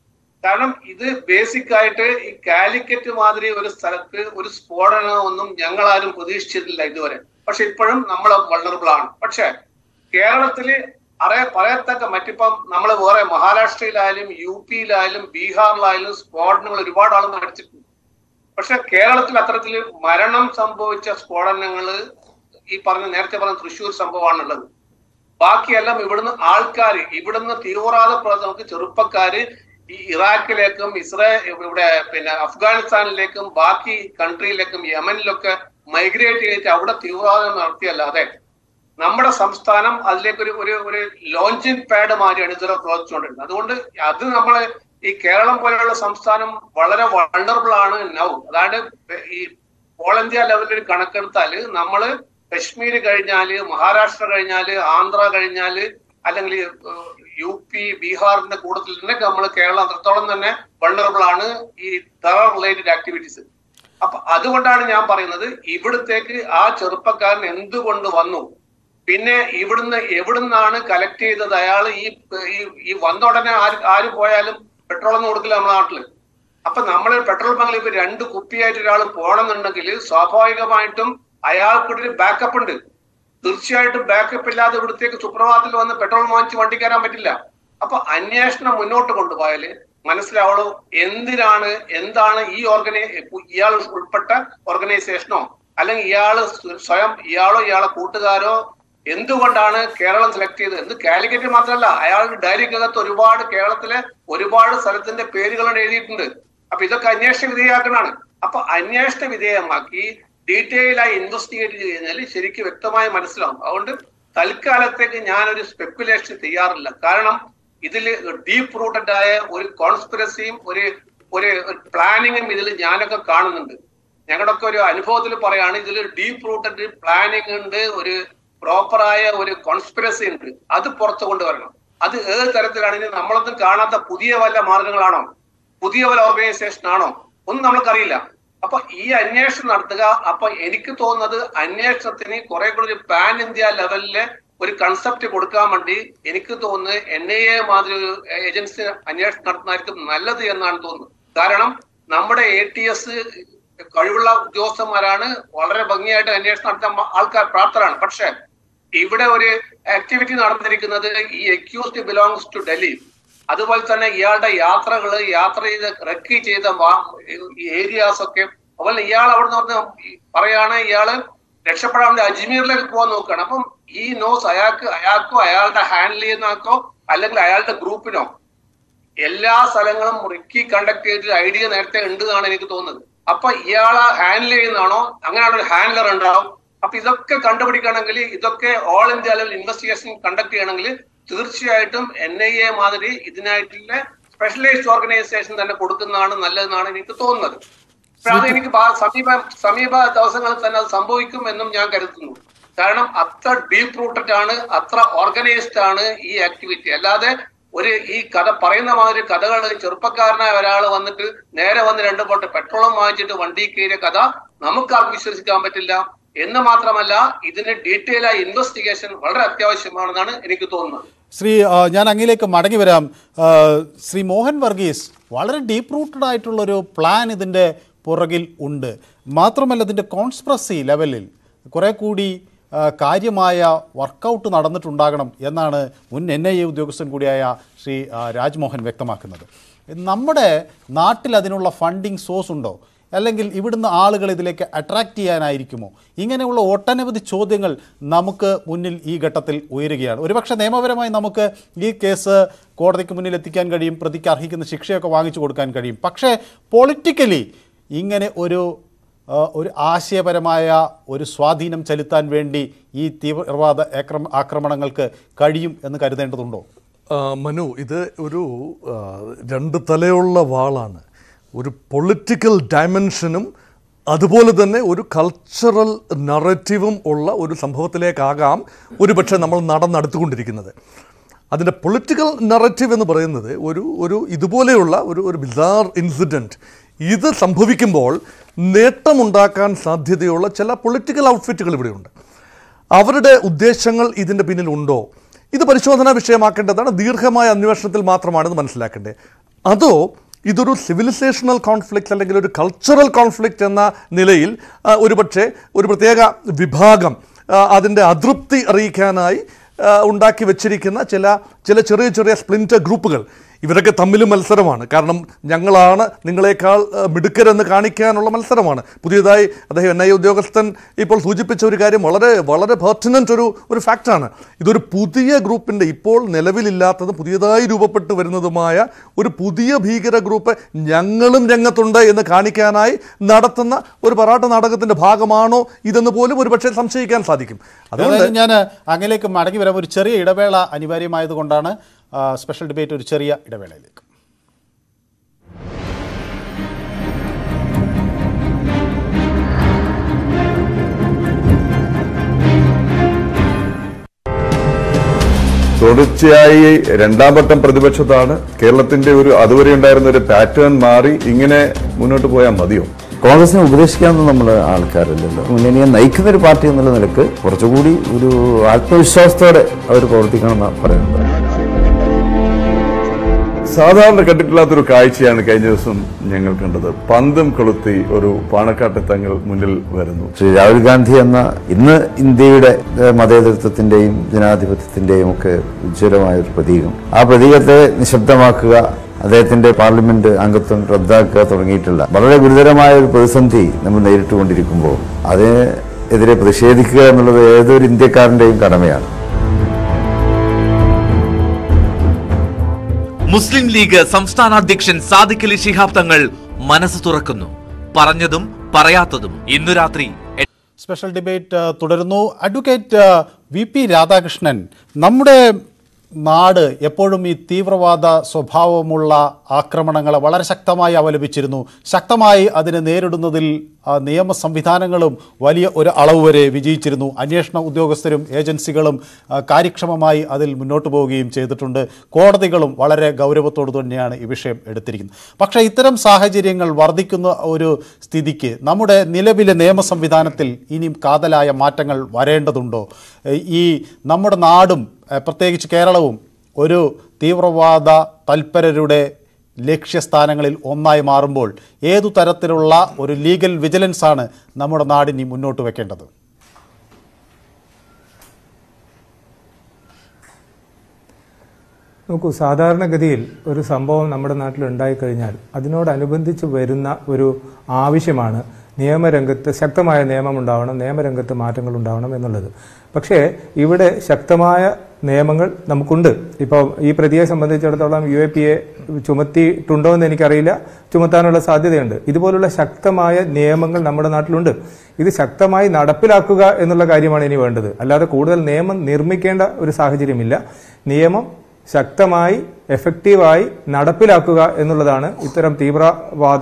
കാരണം ഇത് ബേസിക് ആയിട്ട് ഈ കാലിക്കറ്റ് മാതിരി ഒരു സ്ഥലത്ത് ഒരു സ്ഫോടനം ഒന്നും ഞങ്ങൾ ആരും പ്രതീക്ഷിച്ചിട്ടില്ല ഇതുവരെ പക്ഷെ ഇപ്പോഴും നമ്മൾ വൾണറബിൾ ആണ് പക്ഷെ കേരളത്തില് അറിയ പറയത്തക്ക മറ്റിപ്പം നമ്മൾ വേറെ മഹാരാഷ്ട്രയിലായാലും യു പിയിലായാലും ബീഹാറിലായാലും സ്ഫോടനങ്ങൾ ഒരുപാട് ആൾ മരിച്ചിട്ടുണ്ട് പക്ഷെ കേരളത്തിൽ അത്തരത്തിൽ മരണം സംഭവിച്ച സ്ഫോടനങ്ങള് ഈ പറഞ്ഞ നേരത്തെ പറഞ്ഞ തൃശ്ശൂർ സംഭവമാണുള്ളത് ബാക്കിയെല്ലാം ഇവിടുന്ന് ആൾക്കാർ ഇവിടുന്ന് തീവ്രവാദ പ്രവർത്തനങ്ങൾക്ക് ചെറുപ്പക്കാര് ഈ ഇറാഖിലേക്കും ഇസ്രായേൽ ഇവിടെ പിന്നെ അഫ്ഗാനിസ്ഥാനിലേക്കും ബാക്കി കൺട്രിയിലേക്കും യമനിലൊക്കെ മൈഗ്രേറ്റ് ചെയ്തിട്ട് അവിടെ തീവ്രവാദം നടത്തിയല്ലാതെ നമ്മുടെ സംസ്ഥാനം അതിലേക്ക് ഒരു ഒരു ഒരു ലോഞ്ചിങ് പാഡ് മാതിരിയാണ് ഇതുവരെ പ്രവർത്തിച്ചുകൊണ്ടിരുന്നത് അതുകൊണ്ട് അത് നമ്മള് ഈ കേരളം പോലെയുള്ള സംസ്ഥാനം വളരെ വണ്ടർബിൾ ആണ് നൗ അതായത് ഈ ഓൾ ഇന്ത്യ ലെവലിൽ ഒരു കണക്കെടുത്താല് നമ്മള് കശ്മീർ കഴിഞ്ഞാല് മഹാരാഷ്ട്ര കഴിഞ്ഞാല് ആന്ധ്ര കഴിഞ്ഞാല് അല്ലെങ്കിൽ ഏഹ്, യു പി ബീഹാറിന്റെ കൂട്ടത്തിൽ തന്നെ നമ്മൾ കേരളം അത്രത്തോളം തന്നെ വണ്ടറബിൾ ആണ് ഈ ടെറർ റിലേറ്റഡ് ആക്ടിവിറ്റീസ് അപ്പൊ അതുകൊണ്ടാണ് ഞാൻ പറയുന്നത് ഇവിടത്തേക്ക് ആ ചെറുപ്പക്കാരൻ എന്തുകൊണ്ട് വന്നു പിന്നെ ഇവിടുന്ന് എവിടുന്നാണ് കലക്ട് ചെയ്തത് അയാൾ ഈ ഈ- ഈ വന്ന ഉടനെ ആര് ആര് പോയാലും പെട്രോൾ ഒന്നും കൊടുക്കില്ല നമ്മുടെ നാട്ടില് അപ്പൊ നമ്മൾ പെട്രോൾ ബങ്കിൽ ഇപ്പൊ രണ്ട് കുപ്പിയായിട്ട് ഒരാൾ പോകണമെന്നുണ്ടെങ്കിൽ സ്വാഭാവികമായിട്ടും അയാൾക്കൊരു ബാക്കപ്പ് ഉണ്ട് തീർച്ചയായിട്ടും ബാക്കപ്പ് ഇല്ലാതെ ഇവിടത്തേക്ക് സുപ്രഭാതത്തിൽ വന്ന് പെട്രോൾ വാങ്ങിച്ച് വണ്ടി കയറാൻ പറ്റില്ല അപ്പൊ അന്വേഷണം മുന്നോട്ട് കൊണ്ടുപോയാല് മനസ്സിലാവുള്ളൂ എന്തിനാണ് എന്താണ് ഈ ഓർഗനൈ ഇയാൾ ഉൾപ്പെട്ട ഓർഗനൈസേഷനോ അല്ലെങ്കിൽ ഇയാള് സ്വയം ഇയാളോ ഇയാളെ കൂട്ടുകാരോ എന്തുകൊണ്ടാണ് കേരളം സെലക്ട് ചെയ്തത് എന്ത് കാലിക്കറ്റ് മാത്രമല്ല അയാളുടെ ഡയറിക്കകത്ത് ഒരുപാട് കേരളത്തിലെ ഒരുപാട് സ്ഥലത്തിന്റെ പേരുകൾ എഴുതിയിട്ടുണ്ട് അപ്പൊ ഇതൊക്കെ അന്വേഷണ വിധേയമാക്കണാണ് അപ്പൊ അന്വേഷണ വിധേയമാക്കി ഡീറ്റെയിൽ ആയി ഇൻവെസ്റ്റിഗേറ്റ് കഴിഞ്ഞാൽ ശരിക്കും വ്യക്തമായി മനസ്സിലാവും അതുകൊണ്ട് തൽക്കാലത്തേക്ക് ഞാനൊരു സ്പെക്കുലേഷൻ ചെയ്യാറില്ല കാരണം ഇതിൽ ഡീപ്പ് റൂട്ടഡ് ആയ ഒരു കോൺസ്പിറസിയും ഒരു ഒരു പ്ലാനിങ്ങും ഇതിൽ ഞാനൊക്കെ കാണുന്നുണ്ട് ഞങ്ങളുടെയൊക്കെ ഒരു അനുഭവത്തിൽ പറയാണ് ഇതിൽ ഡീപ്പ് റൂട്ടഡ് പ്ലാനിങ് ഉണ്ട് ഒരു പ്രോപ്പറായ ഒരു കോൺസ്പിറസി ഉണ്ട് അത് പുറത്തു കൊണ്ടുവരണം അത് ഏത് തരത്തിലാണ് ഇനി നമ്മളൊന്നും കാണാത്ത പുതിയ വല്ല മാർഗങ്ങളാണോ പുതിയ വല്ല ഓർഗനൈസേഷൻ ആണോ ഒന്നും നമ്മൾക്കറിയില്ല അപ്പൊ ഈ അന്വേഷണം നടത്തുക അപ്പൊ എനിക്ക് തോന്നുന്നത് അന്വേഷണത്തിന് കുറെ കൂടി ഒരു പാൻ ഇന്ത്യ ലെവലില് ഒരു കൺസെപ്റ്റ് കൊടുക്കാൻ വേണ്ടി എനിക്ക് തോന്നുന്നത് എൻ ഐ എ മാതിരി ഒരു ഏജൻസി അന്വേഷണം നടത്തുന്നതായിരിക്കും നല്ലത് എന്നാണ് തോന്നുന്നത് കാരണം നമ്മുടെ എ ടി എസ് കഴിവുള്ള ഉദ്യോഗസ്ഥന്മാരാണ് വളരെ ഭംഗിയായിട്ട് അന്വേഷണം നടത്താൻ മ- ആൾക്കാർ പ്രാപ്തരാണ് പക്ഷെ ഇവിടെ ഒരു ആക്ടിവിറ്റി നടന്നിരിക്കുന്നത് ഈ അക്യൂസ്ഡ് ബിലോങ്സ് ടു ഡൽഹി അതുപോലെ തന്നെ ഇയാളുടെ യാത്രകള് യാത്ര ചെയ്ത് റെക്കി ചെയ്ത ഏരിയാസ് ഒക്കെ അതുപോലെ ഇയാൾ അവിടെ നിന്ന് പറഞ്ഞ് ഈ പറയാണ് ഇയാള് രക്ഷപ്പെടാൻ വേണ്ടി അജ്മീറിലേക്ക് പോകാൻ നോക്കുകയാണ് അപ്പം ഈ നോസ് അയാൾക്ക് അയാൾക്കോ അയാളുടെ ഹാൻഡിൽ ചെയ്യുന്നവർക്കോ അല്ലെങ്കിൽ അയാളുടെ ഗ്രൂപ്പിനോ എല്ലാ സ്ഥലങ്ങളും റിക്കി കണ്ടക്ട് ചെയ്തിട്ട് ഐഡിയ നേരത്തെ ഉണ്ട് എന്നാണ് എനിക്ക് തോന്നുന്നത് അപ്പൊ ഇയാളെ ഹാൻഡിൽ ചെയ്യുന്നതാണോ അങ്ങനെയാണ് ഒരു ഹാൻഡലർ ഉണ്ടാവും അപ്പൊ ഇതൊക്കെ കണ്ടുപിടിക്കണമെങ്കിൽ ഇതൊക്കെ all India level investigation conduct ചെയ്യണമെങ്കിൽ തീർച്ചയായിട്ടും എൻ ഐ എ മാതിരി ഇതിനായിട്ടുള്ള സ്പെഷ്യലൈസ്ഡ് ഓർഗനൈസേഷൻ തന്നെ കൊടുക്കുന്നതാണ് നല്ലതെന്നാണ് എനിക്ക് തോന്നുന്നത് പക്ഷെ അത് എനിക്ക് ഭാ- സമീപ സമീപ ദിവസങ്ങളിൽ തന്നെ അത് സംഭവിക്കും എന്നും ഞാൻ കരുതുന്നു കാരണം അത്ര ഡീപ് റൂട്ടഡ് ആണ് അത്ര ഓർഗനൈസ്ഡ് ആണ് ഈ ആക്ടിവിറ്റി അല്ലാതെ ഒരു ഈ കഥ പറയുന്ന മാതിരി കഥകൾ ചെറുപ്പക്കാരനായ ഒരാൾ വന്നിട്ട് നേരെ വന്ന് രണ്ട് ബോട്ട് പെട്രോളും വാങ്ങിച്ചിട്ട് വണ്ടി കയറിയ കഥ നമുക്കാർക്കും വിശ്വസിക്കാൻ പറ്റില്ല എന്ന് മാത്രമല്ല ഇതിന് ഡീറ്റെയിൽ ആയ ഇൻവെസ്റ്റിഗേഷൻ വളരെ അത്യാവശ്യമാണെന്നാണ് എനിക്ക് തോന്നുന്നത് ശ്രീ ആ, ഞാൻ അങ്ങിലേക്ക് മടങ്ങി വരാം ആ, ശ്രീ മോഹൻ വർഗീസ് വളരെ ഡീപ്പ് റൂട്ടഡ് ആയിട്ടുള്ളൊരു പ്ലാൻ ഇതിൻ്റെ പുറകിൽ ഉണ്ട് മാത്രമല്ല ഇതിൻ്റെ കോൺസ്പ്രസി ലെവലിൽ കുറേ കൂടി ആ, കാര്യമായ വർക്കൗട്ട് നടന്നിട്ടുണ്ടാകണം എന്നാണ് മുൻ എൻ ഐ എ ഉദ്യോഗസ്ഥൻ കൂടിയായ ശ്രീ ആ, രാജ്മോഹൻ വ്യക്തമാക്കുന്നത് നമ്മുടെ നാട്ടിൽ അതിനുള്ള ഫണ്ടിങ് സോഴ്സ് ഉണ്ടോ അല്ലെങ്കിൽ ഇവിടുന്ന് ആളുകൾ ഇതിലേക്ക് അട്രാക്റ്റ് ചെയ്യാനായിരിക്കുമോ ഇങ്ങനെയുള്ള ഒട്ടനവധി ചോദ്യങ്ങൾ നമുക്ക് മുന്നിൽ ഈ ഘട്ടത്തിൽ ഉയരുകയാണ് ഒരുപക്ഷെ നിയമപരമായി നമുക്ക് ഈ കേസ് കോടതിക്ക് മുന്നിൽ എത്തിക്കാൻ കഴിയും പ്രതിക്ക് അർഹിക്കുന്ന ശിക്ഷയൊക്കെ വാങ്ങിച്ചു കൊടുക്കാൻ കഴിയും പക്ഷേ പൊളിറ്റിക്കലി ഇങ്ങനെ ഒരു ആ, ഒരു ആശയപരമായ ഒരു സ്വാധീനം ചെലുത്താൻ വേണ്ടി ഈ തീവ്രവാദ ആക്രമ ആക്രമണങ്ങൾക്ക് കഴിയും എന്ന് കരുതേണ്ടതുണ്ടോ ആ, മനു ഇത് ഒരു ആ, രണ്ട് തലയുള്ള വാളാണ് ഒരു പൊളിറ്റിക്കൽ ഡയമെൻഷനും അതുപോലെ തന്നെ ഒരു കൾച്ചറൽ നറേറ്റീവും ഉള്ള ഒരു സംഭവത്തിലേക്കാകാം ഒരുപക്ഷെ നമ്മൾ നടന്നെടുത്തുകൊണ്ടിരിക്കുന്നത് അതിൻ്റെ പൊളിറ്റിക്കൽ നറേറ്റീവ് എന്ന് പറയുന്നത് ഒരു ഒരു ഇതുപോലെയുള്ള ഒരു ഒരു ബിസാർ ഇൻസിഡൻറ്റ് ഇത് സംഭവിക്കുമ്പോൾ നേട്ടമുണ്ടാക്കാൻ സാധ്യതയുള്ള ചില പൊളിറ്റിക്കൽ ഔട്ട്ഫിറ്റുകൾ ഇവിടെയുണ്ട് അവരുടെ ഉദ്ദേശങ്ങൾ ഇതിൻ്റെ പിന്നിലുണ്ടോ ഇത് പരിശോധനാ വിഷയമാക്കേണ്ടതാണ് ദീർഘമായ അന്വേഷണത്തിൽ മാത്രമാണ് ഇത് മനസ്സിലാക്കേണ്ടത് അതോ ഇതൊരു സിവിലൈസേഷണൽ കോൺഫ്ലിക്റ്റ് അല്ലെങ്കിൽ ഒരു കൾച്ചറൽ കോൺഫ്ലിക്റ്റ് എന്ന നിലയിൽ ആ, ഒരുപക്ഷെ ഒരു പ്രത്യേക വിഭാഗം ആ, അതിൻ്റെ അതൃപ്തി അറിയിക്കാനായി ആ, ഉണ്ടാക്കി വെച്ചിരിക്കുന്ന ചില ചില ചെറിയ ചെറിയ സ്പ്ലിൻറ്റർ ഗ്രൂപ്പുകൾ ഇവരൊക്കെ തമ്മിൽ മത്സരമാണ് കാരണം ഞങ്ങളാണ് നിങ്ങളെക്കാൾ ആ, മിടുക്കരെന്ന് കാണിക്കാനുള്ള മത്സരമാണ് പുതിയതായി അദ്ദേഹം എൻ ഐ ഉദ്യോഗസ്ഥൻ ഇപ്പോൾ സൂചിപ്പിച്ച ഒരു കാര്യം വളരെ വളരെ പെർട്ടിനൻ്റ് ഒരു ഒരു ഫാക്റ്റാണ് ഇതൊരു പുതിയ ഗ്രൂപ്പിൻ്റെ ഇപ്പോൾ നിലവിലില്ലാത്തതും പുതിയതായി രൂപപ്പെട്ടു വരുന്നതുമായ ഒരു പുതിയ ഭീകര ഗ്രൂപ്പ് ഞങ്ങളും രംഗത്തുണ്ട് എന്ന് കാണിക്കാനായി നടത്തുന്ന ഒരു പറാട്ട നാടകത്തിൻ്റെ ഭാഗമാണോ ഇതെന്ന് പോലും ഒരുപക്ഷെ സംശയിക്കാൻ സാധിക്കും അതുകൊണ്ട് അതായത് ഞാൻ അങ്ങനെയൊക്കെ മടങ്ങി വരാം ഒരു ചെറിയ ഇടവേള അനിവാര്യമായതുകൊണ്ടാണ് ആ, സ്പെഷ്യൽ ഡിബേറ്റ് ഒരു ചെറിയ ഇടവേളയിലേക്ക് തുടർച്ചയായി രണ്ടാം വട്ടം പ്രതിപക്ഷത്താണ് കേരളത്തിന്റെ ഒരു അതുവരെ ഉണ്ടായിരുന്ന ഒരു പാറ്റേൺ മാറി ഇങ്ങനെ മുന്നോട്ട് പോയാൽ മതിയോ കോൺഗ്രസിനെ ഉപദേശിക്കാവുന്ന നമ്മൾ ആൾക്കാരല്ലല്ലോ മുന്നണിയെ നയിക്കുന്ന ഒരു പാർട്ടി എന്നുള്ള നിലക്ക് കുറച്ചുകൂടി ഒരു ആത്മവിശ്വാസത്തോടെ അവർ പ്രവർത്തിക്കണം എന്നാണ് പറയുന്നത് സാധാരണ കണ്ടിട്ടില്ലാത്തൊരു കാഴ്ചയാണ് കഴിഞ്ഞ ദിവസം ഞങ്ങൾ കണ്ടത് പന്തും കൊളുത്തി ഒരു പാണക്കാട്ടെ തങ്ങൾ മുന്നിൽ വരുന്നു ശ്രീ രാഹുൽ ഗാന്ധി എന്ന ഇന്ന് ഇന്ത്യയുടെ ഏഹ്, മതേതരത്വത്തിന്റെയും ജനാധിപത്യത്തിന്റെയും ഒക്കെ ഉജ്ജ്വലമായ ഒരു പ്രതീകം ആ പ്രതീകത്തെ നിശബ്ദമാക്കുക അദ്ദേഹത്തിന്റെ പാർലമെന്റ് അംഗത്വം റദ്ദാക്കുക തുടങ്ങിയിട്ടുള്ള വളരെ ഗുരുതരമായ ഒരു പ്രതിസന്ധി നമ്മൾ നേരിട്ടുകൊണ്ടിരിക്കുമ്പോൾ അതിനെതിരെ പ്രതിഷേധിക്കുക എന്നുള്ളത് ഏതൊരു ഇന്ത്യക്കാരന്റെയും കടമയാണ് മുസ്ലിം ലീഗ് സംസ്ഥാന അധ്യക്ഷൻ സാദിഖ് അലി ശിഹാബ് തങ്ങൾ മനസ്സ് തുറക്കുന്നു പറഞ്ഞതും പറയാത്തതും ഇന്നു രാത്രി എട്ട് സ്പെഷ്യൽ ഡിബേറ്റ് ആ, തുടരുന്നു അഡ്വക്കേറ്റ് ആ, വി പി രാധാകൃഷ്ണൻ നമ്മുടെ നാട് എപ്പോഴും ഈ തീവ്രവാദ സ്വഭാവമുള്ള ആക്രമണങ്ങളെ വളരെ ശക്തമായി അവലംബിച്ചിരുന്നു ശക്തമായി അതിനെ നേരിടുന്നതിൽ ആ, നിയമ സംവിധാനങ്ങളും വലിയ ഒരു അളവ് വരെ വിജയിച്ചിരുന്നു അന്വേഷണ ഉദ്യോഗസ്ഥരും ഏജൻസികളും ആ, കാര്യക്ഷമമായി അതിൽ മുന്നോട്ട് പോവുകയും ചെയ്തിട്ടുണ്ട് കോടതികളും വളരെ ഗൗരവത്തോടു തന്നെയാണ് ഈ വിഷയം എടുത്തിരിക്കുന്നത് പക്ഷേ ഇത്തരം സാഹചര്യങ്ങൾ വർദ്ധിക്കുന്ന ഒരു സ്ഥിതിക്ക് നമ്മുടെ നിലവിലെ നിയമ സംവിധാനത്തിൽ ഇനിയും കാതലായ മാറ്റങ്ങൾ വരേണ്ടതുണ്ടോ ഏഹ് ഈ നമ്മുടെ നാടും ഏഹ് പ്രത്യേകിച്ച് കേരളവും ഒരു തീവ്രവാദ തൽപരരുടെ ലക്ഷ്യസ്ഥാനങ്ങളിൽ ഒന്നായി മാറുമ്പോൾ ഏതു തരത്തിലുള്ള ഒരു ലീഗൽ വിജിലൻസ് ആണ് നമ്മുടെ നാടിനി മുന്നോട്ട് വെക്കേണ്ടത് നോക്കൂ സാധാരണഗതിയിൽ ഒരു സംഭവം നമ്മുടെ നാട്ടിൽ ഉണ്ടായിക്കഴിഞ്ഞാൽ അതിനോടനുബന്ധിച്ച് വരുന്ന ഒരു ആവശ്യമാണ് നിയമരംഗത്ത് ശക്തമായ നിയമം ഉണ്ടാവണം നിയമരംഗത്ത് മാറ്റങ്ങൾ ഉണ്ടാവണം എന്നുള്ളത് പക്ഷേ ഇവിടെ ശക്തമായ നിയമങ്ങൾ നമുക്കുണ്ട് ഇപ്പോൾ ഈ പ്രതിയെ സംബന്ധിച്ചിടത്തോളം യു എ പി എ ചുമത്തിയിട്ടുണ്ടോ എന്ന് എനിക്കറിയില്ല ചുമത്താനുള്ള സാധ്യതയുണ്ട് ഇതുപോലുള്ള ശക്തമായ നിയമങ്ങൾ നമ്മുടെ നാട്ടിലുണ്ട് ഇത് ശക്തമായി നടപ്പിലാക്കുക എന്നുള്ള കാര്യമാണ് ഇനി വേണ്ടത് അല്ലാതെ കൂടുതൽ നിയമം നിർമ്മിക്കേണ്ട ഒരു സാഹചര്യമില്ല നിയമം ശക്തമായി എഫക്റ്റീവായി നടപ്പിലാക്കുക എന്നുള്ളതാണ് ഇത്തരം തീവ്രവാദ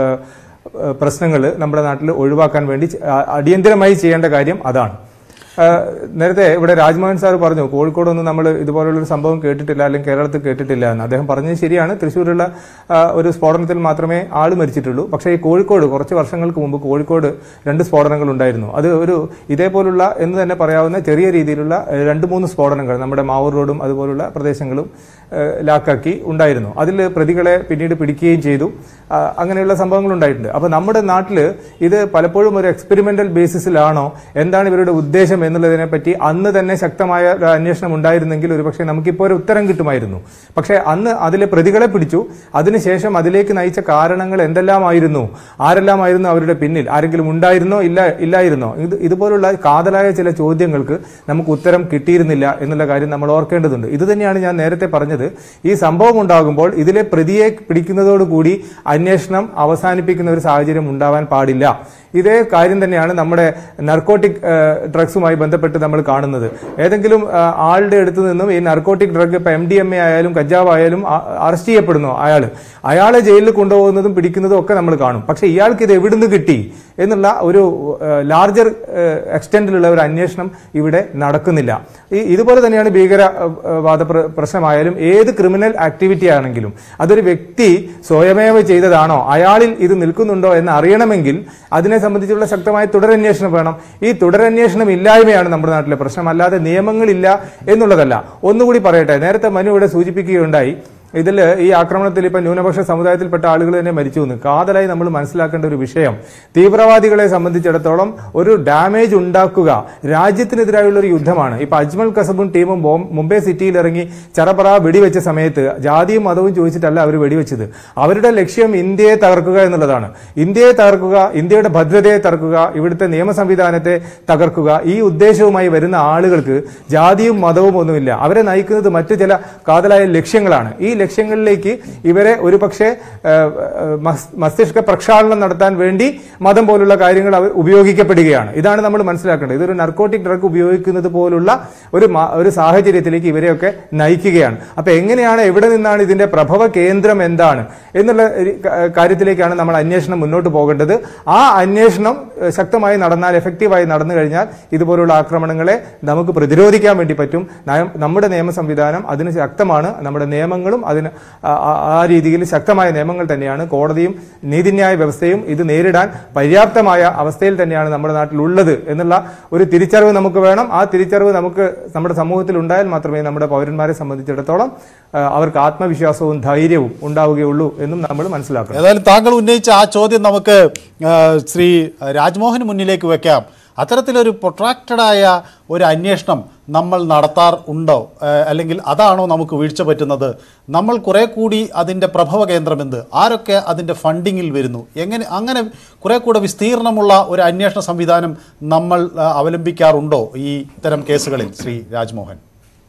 പ്രശ്നങ്ങൾ നമ്മുടെ നാട്ടിൽ ഒഴിവാക്കാൻ വേണ്ടി ചെ- ആ- അടിയന്തരമായി ചെയ്യേണ്ട കാര്യം അതാണ് ആ, നേരത്തെ ഇവിടെ രാജ്മോഹൻ സാർ പറഞ്ഞു കോഴിക്കോടൊന്നും നമ്മൾ ഇതുപോലുള്ളൊരു സംഭവം കേട്ടിട്ടില്ല അല്ലെങ്കിൽ കേരളത്തിൽ കേട്ടിട്ടില്ല എന്ന് അദ്ദേഹം പറഞ്ഞത് ശരിയാണ് തൃശ്ശൂരുള്ള ആ, ഒരു സ്ഫോടനത്തിൽ മാത്രമേ ആൾ മരിച്ചിട്ടുള്ളൂ പക്ഷേ ഈ കോഴിക്കോട് കുറച്ച് വർഷങ്ങൾക്ക് മുമ്പ് കോഴിക്കോട് രണ്ട് സ്ഫോടനങ്ങൾ ഉണ്ടായിരുന്നു അത് ഒരു ഇതേപോലുള്ള എന്ന് തന്നെ പറയാവുന്ന ചെറിയ രീതിയിലുള്ള ഏഹ്, രണ്ട് മൂന്ന് സ്ഫോടനങ്ങൾ നമ്മുടെ മാവൂർ റോഡും അതുപോലുള്ള പ്രദേശങ്ങളും ഏഹ്, ലാക്കാക്കി ഉണ്ടായിരുന്നു അതിൽ പ്രതികളെ പിന്നീട് പിടിക്കുകയും ചെയ്തു ആ, അങ്ങനെയുള്ള സംഭവങ്ങൾ ഉണ്ടായിട്ടുണ്ട് അപ്പോൾ നമ്മുടെ നാട്ടിൽ ഇത് പലപ്പോഴും ഒരു എക്സ്പെരിമെന്റൽ ബേസിസിലാണോ എന്താണ് ഇവരുടെ ഉദ്ദേശം എന്നുള്ളതിനെ പറ്റി അന്ന് തന്നെ ശക്തമായ ഒരു അന്വേഷണം ഉണ്ടായിരുന്നെങ്കിൽ ഒരുപക്ഷെ നമുക്കിപ്പോൾ ഒരു ഉത്തരം കിട്ടുമായിരുന്നു പക്ഷേ അന്ന് അതിലെ പ്രതികളെ പിടിച്ചു അതിനുശേഷം അതിലേക്ക് നയിച്ച കാരണങ്ങൾ എന്തെല്ലാമായിരുന്നു ആരെല്ലാമായിരുന്നു അവരുടെ പിന്നിൽ ആരെങ്കിലും ഉണ്ടായിരുന്നോ ഇല്ല ഇല്ലായിരുന്നോ ഇത് ഇതുപോലുള്ള കാതലായ ചില ചോദ്യങ്ങൾക്ക് നമുക്ക് ഉത്തരം കിട്ടിയിരുന്നില്ല എന്നുള്ള കാര്യം നമ്മൾ ഓർക്കേണ്ടതുണ്ട് ഇത് തന്നെയാണ് ഞാൻ നേരത്തെ പറഞ്ഞത് ഈ സംഭവം ഉണ്ടാകുമ്പോൾ ഇതിലെ പ്രതിയെ പിടിക്കുന്നതോടുകൂടി അന്വേഷണം അവസാനിപ്പിക്കുന്ന ഒരു സാഹചര്യം ഉണ്ടാവാൻ പാടില്ല ഇതേ കാര്യം തന്നെയാണ് നമ്മുടെ നർക്കോട്ടിക് ഡ്രഗ്സുമായി ബന്ധപ്പെട്ട് നമ്മൾ കാണുന്നത് ഏതെങ്കിലും ആ, ആളുടെ അടുത്ത് നിന്നും ഈ നർക്കോട്ടിക് ഡ്രഗ് ഇപ്പൊ എം ഡി എം എ ആയാലും കഞ്ചാവ് ആയാലും ആ- അറസ്റ്റ് ചെയ്യപ്പെടുന്നു അയാൾ അയാളെ ജയിലിൽ കൊണ്ടുപോകുന്നതും പിടിക്കുന്നതും ഒക്കെ നമ്മൾ കാണും പക്ഷെ ഇയാൾക്ക് ഇത് എവിടുന്ന് കിട്ടി എന്നുള്ള ഒരു ലാർജർ എക്സ്റ്റെൻഡിലുള്ള ഒരു അന്വേഷണം ഇവിടെ നടക്കുന്നില്ല ഈ ഇതുപോലെ തന്നെയാണ് ഭീകരവാദ പ്ര- പ്രശ്നമായാലും ഏത് ക്രിമിനൽ ആക്ടിവിറ്റി ആണെങ്കിലും അതൊരു വ്യക്തി സ്വയമേവ ചെയ്തതാണോ അയാളിൽ ഇത് നിൽക്കുന്നുണ്ടോ എന്ന് അറിയണമെങ്കിൽ അതിനെ സംബന്ധിച്ചുള്ള ശക്തമായ തുടരന്വേഷണം വേണം ഈ തുടരന്വേഷണം ഇല്ലായ്മയാണ് നമ്മുടെ നാട്ടിലെ പ്രശ്നം അല്ലാതെ നിയമങ്ങളില്ല എന്നുള്ളതല്ല ഒന്നുകൂടി പറയട്ടെ നേരത്തെ മനു ഇവിടെ സൂചിപ്പിക്കുകയുണ്ടായി ഇതിൽ ഈ ആക്രമണത്തിൽ ഇപ്പൊ ന്യൂനപക്ഷ സമുദായത്തിൽപ്പെട്ട ആളുകൾ തന്നെ മരിച്ചു എന്ന് കാതലായി നമ്മൾ മനസ്സിലാക്കേണ്ട ഒരു വിഷയം തീവ്രവാദികളെ സംബന്ധിച്ചിടത്തോളം ഒരു ഡാമേജ് ഉണ്ടാക്കുക രാജ്യത്തിനെതിരായുള്ള ഒരു യുദ്ധമാണ് ഇപ്പൊ അജ്മൽ കസബും ടീമും ബോം- മുംബൈ സിറ്റിയിൽ ഇറങ്ങി ചറപറ വെടിവെച്ച സമയത്ത് ജാതിയും മതവും ചോദിച്ചിട്ടല്ല അവർ വെടിവെച്ചത് അവരുടെ ലക്ഷ്യം ഇന്ത്യയെ തകർക്കുക എന്നുള്ളതാണ് ഇന്ത്യയെ തകർക്കുക ഇന്ത്യയുടെ ഭദ്രതയെ തകർക്കുക ഇവിടുത്തെ നിയമ സംവിധാനത്തെ തകർക്കുക ഈ ഉദ്ദേശവുമായി വരുന്ന ആളുകൾക്ക് ജാതിയും മതവും ഒന്നുമില്ല അവരെ നയിക്കുന്നത് മറ്റു ചില കാതലായ ലക്ഷ്യങ്ങളാണ് ഈ ലക്ഷ്യങ്ങളിലേക്ക് ഇവരെ ഒരുപക്ഷെ ഏഹ്, ഏഹ്, മസ്- മസ്തിഷ്ക പ്രക്ഷാളനം നടത്താൻ വേണ്ടി മതം പോലുള്ള കാര്യങ്ങൾ അവർ ഉപയോഗിക്കപ്പെടുകയാണ് ഇതാണ് നമ്മൾ മനസ്സിലാക്കേണ്ടത് ഇതൊരു നർക്കോട്ടിക് ഡ്രഗ് ഉപയോഗിക്കുന്നത് പോലുള്ള ഒരു മ- ഒരു സാഹചര്യത്തിലേക്ക് ഇവരെയൊക്കെ നയിക്കുകയാണ് അപ്പൊ എങ്ങനെയാണ് എവിടെ നിന്നാണ് ഇതിന്റെ പ്രഭവ കേന്ദ്രം എന്താണ് എന്നുള്ള ഒരു ക- കാര്യത്തിലേക്കാണ് നമ്മൾ അന്വേഷണം മുന്നോട്ട് പോകേണ്ടത് ആ അന്വേഷണം ഏഹ്, ശക്തമായി നടന്നാൽ എഫക്റ്റീവായി നടന്നു കഴിഞ്ഞാൽ ഇതുപോലുള്ള ആക്രമണങ്ങളെ നമുക്ക് പ്രതിരോധിക്കാൻ വേണ്ടി പറ്റും നയം- നമ്മുടെ നിയമ സംവിധാനം അതിന് ശക്തമാണ് നമ്മുടെ നിയമങ്ങളും അതിന് ആ- ആ- ആ രീതിയിൽ ശക്തമായ നിയമങ്ങൾ തന്നെയാണ് കോടതിയും നീതിന്യായ വ്യവസ്ഥയും ഇത് നേരിടാൻ പര്യാപ്തമായ അവസ്ഥയിൽ തന്നെയാണ് നമ്മുടെ നാട്ടിലുള്ളത് എന്നുള്ള ഒരു തിരിച്ചറിവ് നമുക്ക് വേണം ആ തിരിച്ചറിവ് നമുക്ക് നമ്മുടെ സമൂഹത്തിൽ ഉണ്ടായാൽ മാത്രമേ നമ്മുടെ പൗരന്മാരെ സംബന്ധിച്ചിടത്തോളം ആ, അവർക്ക് ആത്മവിശ്വാസവും ധൈര്യവും ഉണ്ടാവുകയുള്ളൂ എന്നും നമ്മൾ മനസ്സിലാക്കണം ഏതായാലും താങ്കൾ ഉന്നയിച്ച ആ ചോദ്യം നമുക്ക് ആ, ശ്രീ രാജ്മോഹന് മുന്നിലേക്ക് വെക്കാം അത്തരത്തിലൊരു പ്രൊട്രാക്റ്റഡായ ഒരു അന്വേഷണം നമ്മൾ നടത്താർ ഉണ്ടോ ആ, അല്ലെങ്കിൽ അതാണോ നമുക്ക് വീഴ്ച പറ്റുന്നത് നമ്മൾ കുറെ കൂടി അതിൻ്റെ പ്രഭവ കേന്ദ്രം എന്ത് ആരൊക്കെ അതിൻ്റെ ഫണ്ടിങ്ങിൽ വരുന്നു എങ്ങനെ അങ്ങനെ കുറെ കൂടെ വിസ്തീർണമുള്ള ഒരു അന്വേഷണ സംവിധാനം നമ്മൾ ആ, അവലംബിക്കാറുണ്ടോ ഈ ഇത്തരം കേസുകളിൽ ശ്രീ രാജ്മോഹൻ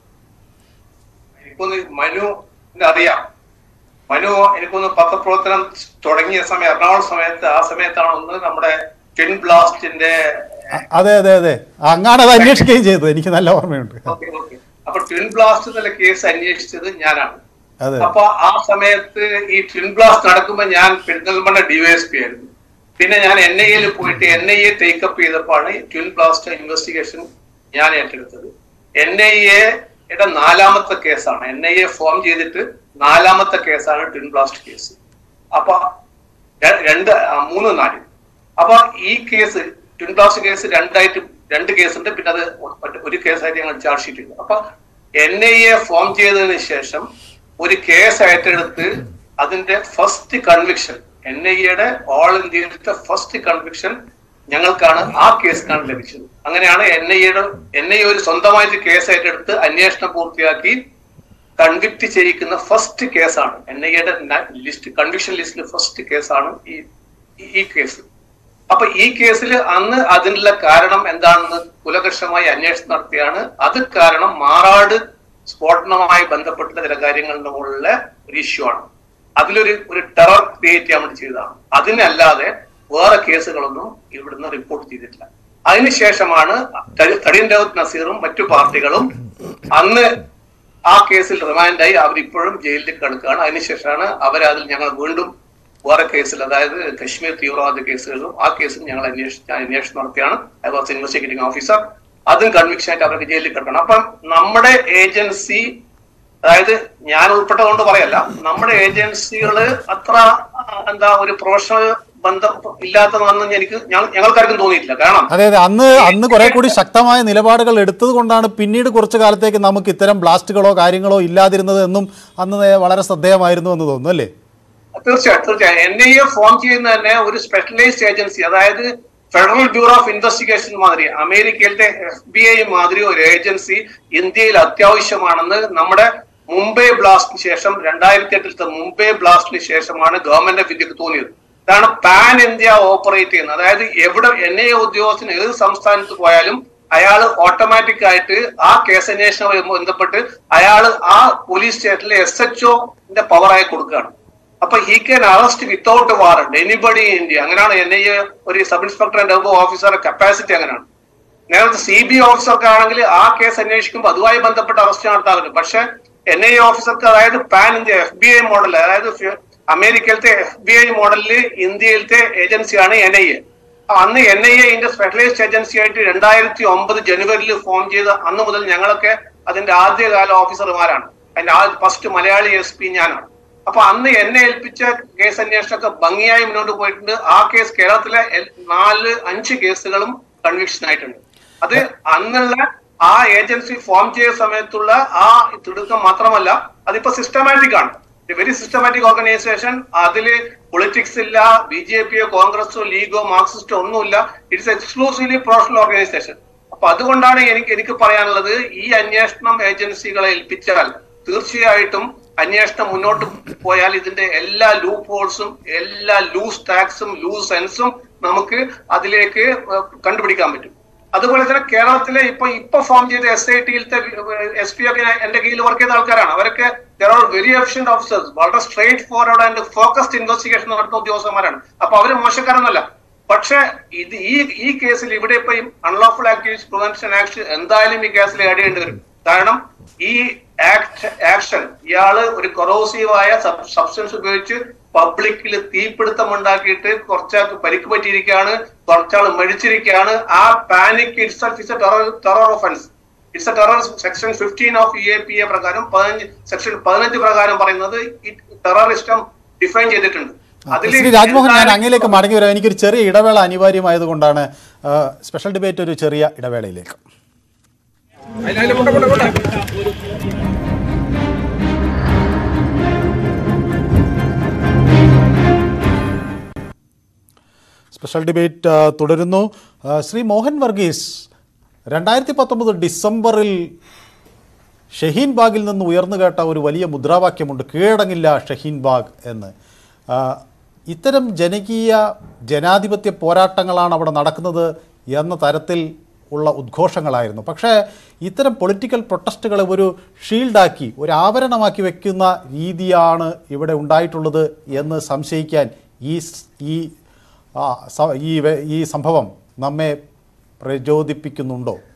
എനിക്കൊന്ന് മനു അറിയാം മനു എനിക്കൊന്ന് പത്രപ്രവർത്തനം തുടങ്ങിയ സമയം എറണാകുളം സമയത്ത് ആ സമയത്താണ് ഒന്ന് നമ്മുടെ ട്വിൻ ബ്ലാസ്റ്റിന്റെ അ- അതെ അതെ അതെ അങ്ങാണ് അത് അന്വേഷിക്കുകയും ചെയ്തത് എനിക്ക് നല്ല ഓർമ്മയുണ്ട് ഓക്കെ ഓക്കെ അപ്പൊ ട്വിൻ ബ്ലാസ്റ്റ് എന്നുള്ള കേസ് അന്വേഷിച്ചത് ഞാനാണ് അതെ അപ്പൊ ആ സമയത്ത് ഈ ട്വിൻ ബ്ലാസ്റ്റ് നടക്കുമ്പോ ഞാൻ പെരിന്തൽമണ്ണ ഡിവൈഎസ്പി ആയിരുന്നു പിന്നെ ഞാൻ എൻ ഐ എയിൽ പോയിട്ട് എൻ ഐ എ ടേക്കപ്പ് ചെയ്തപ്പോഴാണ് ഈ ട്വിൻ ബ്ലാസ്റ്റ് ഇൻവെസ്റ്റിഗേഷൻ ഞാൻ ഏറ്റെടുത്തത് എൻ ഐ എയുടെ നാലാമത്തെ കേസാണ് എൻ ഐ എ ഫോം ചെയ്തിട്ട് നാലാമത്തെ കേസാണ് ട്വിൻ ബ്ലാസ്റ്റ് കേസ് അപ്പൊ ര- രണ്ട് ആ, മൂന്ന് നാല് അപ്പൊ ഈ കേസ് ട്വിൻ ബ്ലാസ്റ്റ് കേസ് രണ്ടായിട്ട് രണ്ട് കേസുണ്ട് പിന്നെ അത് ഒറ്റ- ഒരു കേസായിട്ട് ഞങ്ങൾ ചാർജ് ഷീറ്റ് ചെയ്തു അപ്പൊ എൻ ഐ എ ഫോം ചെയ്തതിന് ശേഷം ഒരു കേസ് ഏറ്റെടുത്ത് അതിന്റെ ഫസ്റ്റ് കൺവിക്ഷൻ എൻ ഐ എയുടെ ഓൾ ഇന്ത്യയിലത്തെ ഫസ്റ്റ് കൺവിക്ഷൻ ഞങ്ങൾക്കാണ് ആ കേസിനാണ് ലഭിച്ചത് അങ്ങനെയാണ് എൻ ഐ എയുടെ എൻ ഐ എ ഒരു സ്വന്തമായിട്ട് കേസ് ഏറ്റെടുത്ത് അന്വേഷണം പൂർത്തിയാക്കി കൺവിക്ട് ചെയ്യിക്കുന്ന ഫസ്റ്റ് കേസാണ് എൻ ഐ എയുടെ ലിസ്റ്റ് കൺവിക്ഷൻ ലിസ്റ്റിൽ ഫസ്റ്റ് കേസാണ് ഈ ഈ- ഈ കേസ് അപ്പൊ ഈ കേസിൽ അന്ന് അതിനുള്ള കാരണം എന്താണെന്ന് കുലകർഷമായി അന്വേഷണം നടത്തിയാണ് അത് കാരണം മാറാട് സ്ഫോടനവുമായി ബന്ധപ്പെട്ട ചില കാര്യങ്ങളുടെ മുകളിലെ ഒരു ഇഷ്യൂ ആണ് അതിലൊരു ഒരു ടെറർ ക്രിയേറ്റ് ചെയ്യാൻ വേണ്ടി ചെയ്തതാണ് അതിനല്ലാതെ വേറെ കേസുകളൊന്നും ഇവിടുന്ന് റിപ്പോർട്ട് ചെയ്തിട്ടില്ല അതിനുശേഷമാണ് തടി- തടിയൻ രാവുത്ത് നസീറും മറ്റു പാർട്ടികളും അന്ന് ആ കേസിൽ റിമാൻഡായി അവരിപ്പോഴും ജയിലിൽ കിടക്കുകയാണ് അതിനുശേഷമാണ് അവരതിൽ ഞങ്ങൾ വീണ്ടും വേറെ കേസിൽ അതായത് കശ്മീർ തീവ്രവാദ കേസുകളിലും ആ കേസിൽ ഞങ്ങൾ അന്വേഷിച്ച അന്വേഷണം നടത്തിയാണ് ഐ വാസ് ഇൻവെസ്റ്റിഗേറ്റിംഗ് ഓഫീസർ അതും കൺവിക്ഷൻ ആയിട്ട് അവർക്ക് ജയിലിൽ കിടക്കണം അപ്പം നമ്മുടെ ഏജൻസി അതായത് ഞാൻ ഉൾപ്പെട്ടതുകൊണ്ട് പറയല്ല നമ്മുടെ ഏജൻസികള് അത്ര ആ, എന്താ ഒരു പ്രൊഫഷണൽ ബന്ധം ഇല്ലാത്തതാണെന്ന് എനിക്ക് ഞങ്ങൾ- ഞങ്ങൾക്കാർക്കും തോന്നിയിട്ടില്ല കാരണം അതെ അതെ അന്ന് അന്ന് കുറെ കൂടി ശക്തമായ നിലപാടുകൾ എടുത്തത് കൊണ്ടാണ് പിന്നീട് കുറച്ചു കാലത്തേക്ക് നമുക്ക് ഇത്തരം ബ്ലാസ്റ്റുകളോ കാര്യങ്ങളോ ഇല്ലാതിരുന്നത് എന്നും അന്ന് വളരെ ശ്രദ്ധേയമായിരുന്നു എന്ന് തോന്നുന്നു അല്ലേ തീർച്ചയായും തീർച്ചയായും എൻ ഐ എ ഫോം ചെയ്യുന്ന തന്നെ ഒരു സ്പെഷ്യലൈസ്ഡ് ഏജൻസി അതായത് ഫെഡറൽ ബ്യൂറോ ഓഫ് ഇൻവെസ്റ്റിഗേഷൻ മാതിരി അമേരിക്കയിലത്തെ എഫ് ബി ഐ മാതിരി ഒരു ഏജൻസി ഇന്ത്യയിൽ അത്യാവശ്യമാണെന്ന് നമ്മുടെ മുംബൈ ബ്ലാസ്റ്റിന് ശേഷം രണ്ടായിരത്തി എട്ടിലത്തെ മുംബൈ ബ്ലാസ്റ്റിന് ശേഷമാണ് ഗവൺമെന്റ് ഓഫ് ഇന്ത്യക്ക് തോന്നിയത് ഇതാണ് പാൻ ഇന്ത്യ ഓപ്പറേറ്റ് ചെയ്യുന്നത് അതായത് എവിടെ എൻ ഐ എ ഉദ്യോഗസ്ഥന് ഏത് സംസ്ഥാനത്ത് പോയാലും അയാൾ ഓട്ടോമാറ്റിക് ആയിട്ട് ആ കേസ് അന്വേഷണവുമായി ബന്ധപ്പെട്ട് അയാൾ ആ പോലീസ് സ്റ്റേഷനിലെ എസ് എച്ച് ഒന്റെ പവറായി കൊടുക്കുകയാണ് അപ്പൊ he can arrest without warrant anybody in India അങ്ങനെയാണ് എൻ ഐ എ ഒരു സബ് ഇൻസ്പെക്ടർ ആൻഡ് അബോ ഓഫീസറുടെ കപ്പാസിറ്റി അങ്ങനെയാണ് നേരത്തെ സി ബി ഓഫീസർക്കാണെങ്കിൽ ആ കേസ് അന്വേഷിക്കുമ്പോൾ അതുമായി ബന്ധപ്പെട്ട് അറസ്റ്റ് നടത്താൻ പറ്റും പക്ഷെ എൻ ഐ എ ഓഫീസർക്ക് അതായത് pan India F B I model അതായത് ഫി- അമേരിക്കയിലത്തെ എഫ് ബി ഐ മോഡലില് ഇന്ത്യയിലത്തെ ഏജൻസിയാണ് എൻ ഐ എ അന്ന് N I A India specialised agency ആയിട്ട് രണ്ടായിരത്തി ഒമ്പത് ജനുവരിയിൽ ഫോം ചെയ്ത അന്ന് മുതൽ ഞങ്ങളൊക്കെ അതിന്റെ ആദ്യകാല ഓഫീസർമാരാണ് അതിന്റെ ആ ഫസ്റ്റ് മലയാളി എസ് പി ഞാനാണ് അപ്പൊ അന്ന് എന്നെ ഏൽപ്പിച്ച കേസ് അന്വേഷണമൊക്കെ ഭംഗിയായി മുന്നോട്ട് പോയിട്ടുണ്ട് ആ കേസ് കേരളത്തിലെ എൽ- നാല് അഞ്ച് കേസുകളും കൺവിക്ഷൻ ആയിട്ടുണ്ട് അത് അന്നുള്ള ആ ഏജൻസി ഫോം ചെയ്ത സമയത്തുള്ള ആ തിടുക്കം മാത്രമല്ല അതിപ്പോ സിസ്റ്റമാറ്റിക് ആണ് വെരി സിസ്റ്റമാറ്റിക് ഓർഗനൈസേഷൻ അതില് പൊളിറ്റിക്സ് ഇല്ല ബി ജെ പിയോ കോൺഗ്രസോ ലീഗോ മാർക്സിസ്റ്റോ ഒന്നുമില്ല ഇറ്റ്സ് എക്സ്ക്ലൂസീവ്ലി പ്രൊഫഷണൽ ഓർഗനൈസേഷൻ അപ്പൊ അതുകൊണ്ടാണ് എനിക്ക് എനിക്ക് പറയാനുള്ളത് ഈ അന്വേഷണം ഏജൻസികളെ ഏൽപ്പിച്ചാൽ തീർച്ചയായിട്ടും അന്വേഷണം മുന്നോട്ട് പോയാൽ ഇതിന്റെ എല്ലാ ലൂപ്പ് ഹോൾസും എല്ലാ ലൂസ് ടാക്സും ലൂസ് സെൻസും നമുക്ക് അതിലേക്ക് ഏഹ്, കണ്ടുപിടിക്കാൻ പറ്റും അതുപോലെ തന്നെ കേരളത്തിലെ ഇപ്പൊ ഇപ്പൊ ഫോം ചെയ്ത എസ് ഐ ടിയിലത്തെ എസ് പി ഒക്കെ എന്റെ കീഴിൽ വർക്ക് ചെയ്ത ആൾക്കാരാണ് അവരൊക്കെ ആർ വെരി എഫിഷ്യന്റ് ഓഫീസേഴ്സ് വളരെ straightforward and focused investigation നടത്തുന്ന ഉദ്യോഗസ്ഥന്മാരാണ് അപ്പൊ അവര് മോശക്കാരൊന്നുമല്ല പക്ഷെ ഇത് ഈ ഈ കേസിൽ ഇവിടെ ഇപ്പൊ അൺലോഫുൾ ആക്ടിവിറ്റീസ് പ്രിവെൻഷൻ ആക്ട് എന്തായാലും ഈ കേസിൽ ആഡ് ചെയ്യേണ്ടി വരും കാരണം ഈ ആക്ട് ആക്ഷൻ ഇയാള് ഒരു കൊറോസീവായ സബ്സ്റ്റൻസ് ഉപയോഗിച്ച് പബ്ലിക്കിൽ തീപിടുത്തം ഉണ്ടാക്കിയിട്ട് കുറച്ചാൾക്ക് പരിക്ക് പറ്റിയിരിക്കുകയാണ് കുറച്ചാൾ മരിച്ചിരിക്കുകയാണ് ആ panic itself is a terror terror offence it's a terror section fifteen of U A P A പ്രകാരം പതിനഞ്ച് സെക്ഷൻ പതിനഞ്ച് പ്രകാരം പറയുന്നത് ടെററിസ്റ്റം ഡിഫൈൻ ചെയ്തിട്ടുണ്ട് അതില് ശ്രീ രാജ്മോഹൻ ഞാൻ എന്തായാലും അങ്ങയിലേക്ക് മടങ്ങി വരാം എനിക്കൊരു ചെറിയ ഇടവേള അനിവാര്യമായതുകൊണ്ടാണ് ആ, സ്പെഷ്യൽ ഡിബേറ്റ് ഒരു ചെറിയ ഇടവേളയിലേക്ക് സ്പെഷ്യൽ ഡിബേറ്റ് ആ, തുടരുന്നു ആ, ശ്രീ മോഹൻ വർഗീസ് രണ്ടായിരത്തി പത്തൊമ്പത് ഡിസംബറിൽ ഷഹീൻ ബാഗിൽ നിന്ന് ഉയർന്നു കേട്ട ഒരു വലിയ മുദ്രാവാക്യമുണ്ട് കീഴടങ്ങില്ല ഷഹീൻ ബാഗ് എന്ന് ആ, ഇത്തരം ജനകീയ ജനാധിപത്യ പോരാട്ടങ്ങളാണ് അവിടെ നടക്കുന്നത് എന്ന തരത്തിൽ ഉള്ള ഉദ്ഘോഷങ്ങളായിരുന്നു പക്ഷേ ഇത്തരം പൊളിറ്റിക്കൽ പ്രൊട്ടസ്റ്റുകളെ ഒരു ഷീൽഡാക്കി ഒരു ആവരണമാക്കി വെക്കുന്ന രീതിയാണ് ഇവിടെ ഉണ്ടായിട്ടുള്ളത് എന്ന് സംശയിക്കാൻ ഈ സ്- ഈ ആ, സ- ഈ വെ- ഈ സംഭവം നമ്മെ പ്രചോദിപ്പിക്കുന്നുണ്ടോ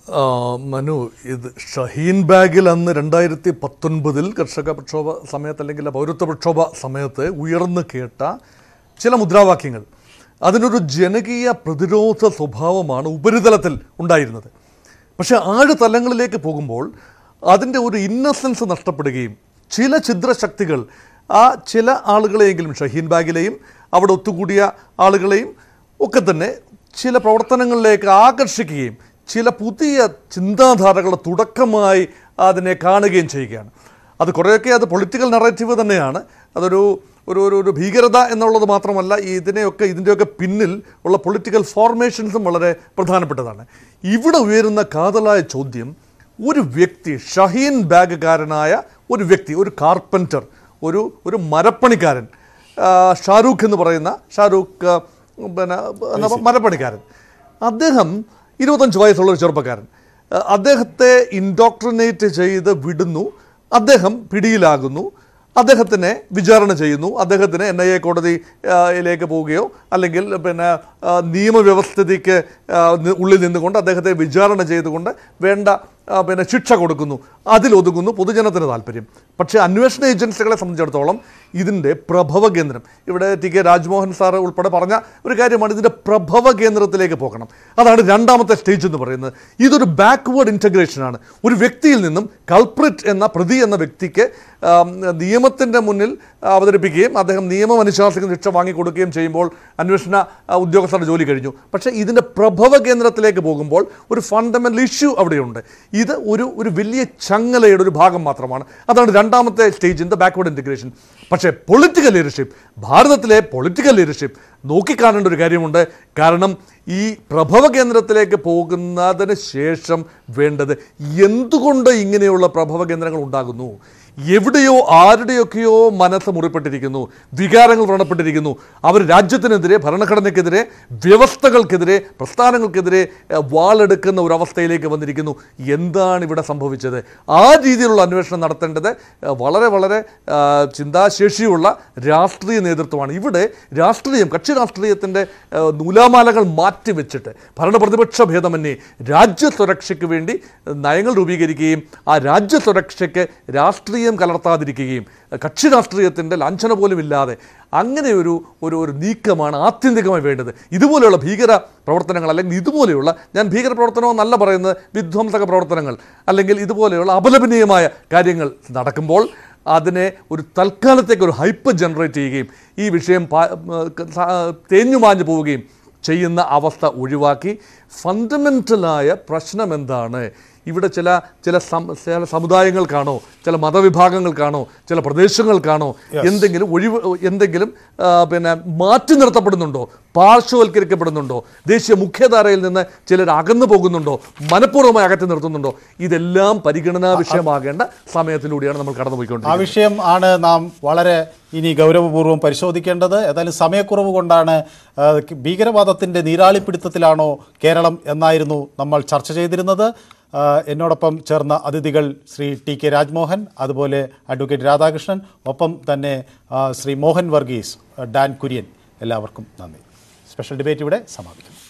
ആ, മനു ഇത് ഷഹീൻ ബാഗിൽ അന്ന് രണ്ടായിരത്തി പത്തൊൻപതിൽ കർഷക പ്രക്ഷോഭ സമയത്ത് അല്ലെങ്കിൽ പൗരത്വ പ്രക്ഷോഭ സമയത്ത് ഉയർന്നു കേട്ട ചില മുദ്രാവാക്യങ്ങൾ അതിനൊരു ജനകീയ പ്രതിരോധ സ്വഭാവമാണ് ഉപരിതലത്തിൽ ഉണ്ടായിരുന്നത് പക്ഷേ ആഴതലങ്ങളിലേക്ക് പോകുമ്പോൾ അതിൻ്റെ ഒരു ഇന്നസെൻസ് നഷ്ടപ്പെടുകയും ചില ഛിദ്രശക്തികൾ ആ ചില ആളുകളെയെങ്കിലും ഷഹീൻ ബാഗിലെയും അവിടെ ഒത്തുകൂടിയ ആളുകളെയും ഒക്കെ തന്നെ ചില പ്രവർത്തനങ്ങളിലേക്ക് ആകർഷിക്കുകയും ചില പുതിയ ചിന്താധാരകളുടെ തുടക്കമായി അതിനെ കാണുകയും ചെയ്യുകയാണ് അത് കുറേയൊക്കെ അത് പൊളിറ്റിക്കൽ നറേറ്റീവ് തന്നെയാണ് അതൊരു ഒരു ഒരു ഒരു ഭീകരത എന്നുള്ളത് മാത്രമല്ല ഈ ഇതിനെയൊക്കെ ഇതിൻ്റെയൊക്കെ പിന്നിൽ ഉള്ള പൊളിറ്റിക്കൽ ഫോർമേഷൻസും വളരെ പ്രധാനപ്പെട്ടതാണ് ഇവിടെ ഉയരുന്ന കാതലായ ചോദ്യം ഒരു വ്യക്തി ഷഹീൻ ബാഗുകാരനായ ഒരു വ്യക്തി ഒരു കാർപ്പൻറ്റർ ഒരു ഒരു മരപ്പണിക്കാരൻ ആ, ഷാരൂഖ് എന്ന് പറയുന്ന ഷാരൂഖ് ആ, പിന്നെ എന്താ മരപ്പണിക്കാരൻ അദ്ദേഹം ഇരുപത്തഞ്ച് വയസ്സുള്ള ഒരു ചെറുപ്പക്കാരൻ ആ, അദ്ദേഹത്തെ ഇൻഡോക്ട്രിനേറ്റ് ചെയ്ത് വിടുന്നു അദ്ദേഹം പിടിയിലാകുന്നു അദ്ദേഹത്തിനെ വിചാരണ ചെയ്യുന്നു അദ്ദേഹത്തിന് എൻ ഐ എ കോടതിയിലേക്ക് പോവുകയോ അല്ലെങ്കിൽ പിന്നെ ആ, നിയമവ്യവസ്ഥിതിക്ക് ആ, നി- ഉള്ളിൽ നിന്നുകൊണ്ട് അദ്ദേഹത്തെ വിചാരണ ചെയ്തുകൊണ്ട് വേണ്ട ആ, പിന്നെ ശിക്ഷ കൊടുക്കുന്നു അതിലൊതുങ്ങുന്നു പൊതുജനത്തിന് താല്പര്യം പക്ഷേ അന്വേഷണ ഏജൻസികളെ സംബന്ധിച്ചിടത്തോളം ഇതിൻ്റെ പ്രഭവ കേന്ദ്രം ഇവിടെ ടി കെ രാജ്മോഹൻ സാറ് ഉൾപ്പെടെ പറഞ്ഞ ഒരു കാര്യമാണ് ഇതിൻ്റെ പ്രഭവ കേന്ദ്രത്തിലേക്ക് പോകണം അതാണ് രണ്ടാമത്തെ സ്റ്റേജ് എന്ന് പറയുന്നത് ഇതൊരു ബാക്ക്വേർഡ് ഇൻറ്റഗ്രേഷനാണ് ഒരു വ്യക്തിയിൽ നിന്നും കൾപ്രിറ്റ് എന്ന പ്രതി എന്ന വ്യക്തിക്ക് ആം, നിയമത്തിൻ്റെ മുന്നിൽ അവതരിപ്പിക്കുകയും അദ്ദേഹം നിയമം അനുശാസിക്കുന്ന ശിക്ഷ വാങ്ങിക്കൊടുക്കുകയും ചെയ്യുമ്പോൾ അന്വേഷണ ആ, ഉദ്യോഗസ്ഥരുടെ ജോലി കഴിഞ്ഞു പക്ഷേ ഇതിൻ്റെ പ്രഭവ കേന്ദ്രത്തിലേക്ക് പോകുമ്പോൾ ഒരു ഫണ്ടമെൻ്റൽ ഇഷ്യൂ അവിടെയുണ്ട് ഇത് ഒരു ഒരു വലിയ ചങ്ങലയുടെ ഒരു ഭാഗം മാത്രമാണ് അതാണ് രണ്ടാമത്തെ stage in the backward integration പക്ഷേ പൊളിറ്റിക്കൽ ലീഡർഷിപ്പ് ഭാരതത്തിലെ പൊളിറ്റിക്കൽ ലീഡർഷിപ്പ് നോക്കിക്കാണേണ്ട ഒരു കാര്യമുണ്ട് കാരണം ഈ പ്രഭവ കേന്ദ്രത്തിലേക്ക് പോകുന്നതിന് ശേഷം വേണ്ടത് എന്തുകൊണ്ട് ഇങ്ങനെയുള്ള പ്രഭവ കേന്ദ്രങ്ങൾ ഉണ്ടാകുന്നു എവിടെയോ ആരുടെയൊക്കെയോ മനസ്സ് മുറിപ്പെട്ടിരിക്കുന്നു വികാരങ്ങൾ വ്രണപ്പെട്ടിരിക്കുന്നു അവർ രാജ്യത്തിനെതിരെ ഭരണഘടനയ്ക്കെതിരെ വ്യവസ്ഥകൾക്കെതിരെ പ്രസ്ഥാനങ്ങൾക്കെതിരെ ഏഹ്, വാളെടുക്കുന്ന ഒരു അവസ്ഥയിലേക്ക് വന്നിരിക്കുന്നു എന്താണ് ഇവിടെ സംഭവിച്ചത് ആ രീതിയിലുള്ള അന്വേഷണം നടത്തേണ്ടത് ഏഹ്, വളരെ വളരെ ആ, ചിന്താശേഷിയുള്ള രാഷ്ട്രീയ നേതൃത്വമാണ് ഇവിടെ രാഷ്ട്രീയം കക്ഷി രാഷ്ട്രീയത്തിൻ്റെ ഏഹ്, നൂലാമാലകൾ മാറ്റിവെച്ചിട്ട് ഭരണപ്രതിപക്ഷ ഭേദമന്യേ രാജ്യസുരക്ഷയ്ക്ക് വേണ്ടി നയങ്ങൾ രൂപീകരിക്കുകയും ആ രാജ്യസുരക്ഷയ്ക്ക് രാഷ്ട്രീയം കലർത്താതിരിക്കുകയും കക്ഷി രാഷ്ട്രീയത്തിൻ്റെ ലാഞ്ചന പോലും ഇല്ലാതെ അങ്ങനെ ഒരു ഒരു ഒരു നീക്കമാണ് ആത്യന്തികമായി വേണ്ടത് ഇതുപോലെയുള്ള ഭീകര പ്രവർത്തനങ്ങൾ അല്ലെങ്കിൽ ഇതുപോലെയുള്ള ഞാൻ ഭീകര പ്രവർത്തനമെന്നല്ല പറയുന്നത് വിധ്വംസക പ്രവർത്തനങ്ങൾ അല്ലെങ്കിൽ ഇതുപോലെയുള്ള അപലപനീയമായ കാര്യങ്ങൾ നടക്കുമ്പോൾ അതിനെ ഒരു തൽക്കാലത്തേക്ക് ഒരു ഹൈപ്പ് ജനറേറ്റ് ചെയ്യുകയും ഈ വിഷയം പാ- ഏർ സ- തേഞ്ഞു മാഞ്ഞു പോവുകയും ചെയ്യുന്ന അവസ്ഥ ഒഴിവാക്കി ഫണ്ടമെൻ്റലായ പ്രശ്നം എന്താണ് ഇവിടെ ചില ചില സം- ചില സമുദായങ്ങൾക്കാണോ ചില മതവിഭാഗങ്ങൾക്കാണോ ചില പ്രദേശങ്ങൾക്കാണോ എന്തെങ്കിലും ഒഴിവ് എന്തെങ്കിലും ആ, പിന്നെ മാറ്റി നിർത്തപ്പെടുന്നുണ്ടോ പാർശ്വവൽക്കരിക്കപ്പെടുന്നുണ്ടോ ദേശീയ മുഖ്യധാരയിൽ നിന്ന് ചിലർ അകന്നു പോകുന്നുണ്ടോ മനഃപൂർവ്വമായി അകറ്റി നിർത്തുന്നുണ്ടോ ഇതെല്ലാം പരിഗണനാ വിഷയമാകേണ്ട സമയത്തിലൂടെയാണ് നമ്മൾ ആ കടന്നുപോയിക്കൊണ്ടിരിക്കുന്നത് വിഷയം ആണ് നാം വളരെ ഇനി ഗൗരവപൂർവ്വം പരിശോധിക്കേണ്ടത് ഏതായാലും സമയക്കുറവ് കൊണ്ടാണ് ആ, ഭീകരവാദത്തിൻ്റെ നീരാളിപ്പിടുത്തത്തിലാണോ കേരളം എന്നായിരുന്നു നമ്മൾ ചർച്ച ചെയ്തിരുന്നത് ആ, എന്നോടൊപ്പം ചേർന്ന അതിഥികൾ ശ്രീ ടി കെ രാജ്മോഹൻ അതുപോലെ അഡ്വക്കേറ്റ് രാധാകൃഷ്ണൻ ഒപ്പം തന്നെ ആ, ശ്രീ മോഹൻ വർഗീസ് ഡാൻ കുര്യൻ എല്ലാവർക്കും നന്ദി സ്പെഷ്യൽ ഡിബേറ്റ് ഇവിടെ സമാപിക്കുന്നു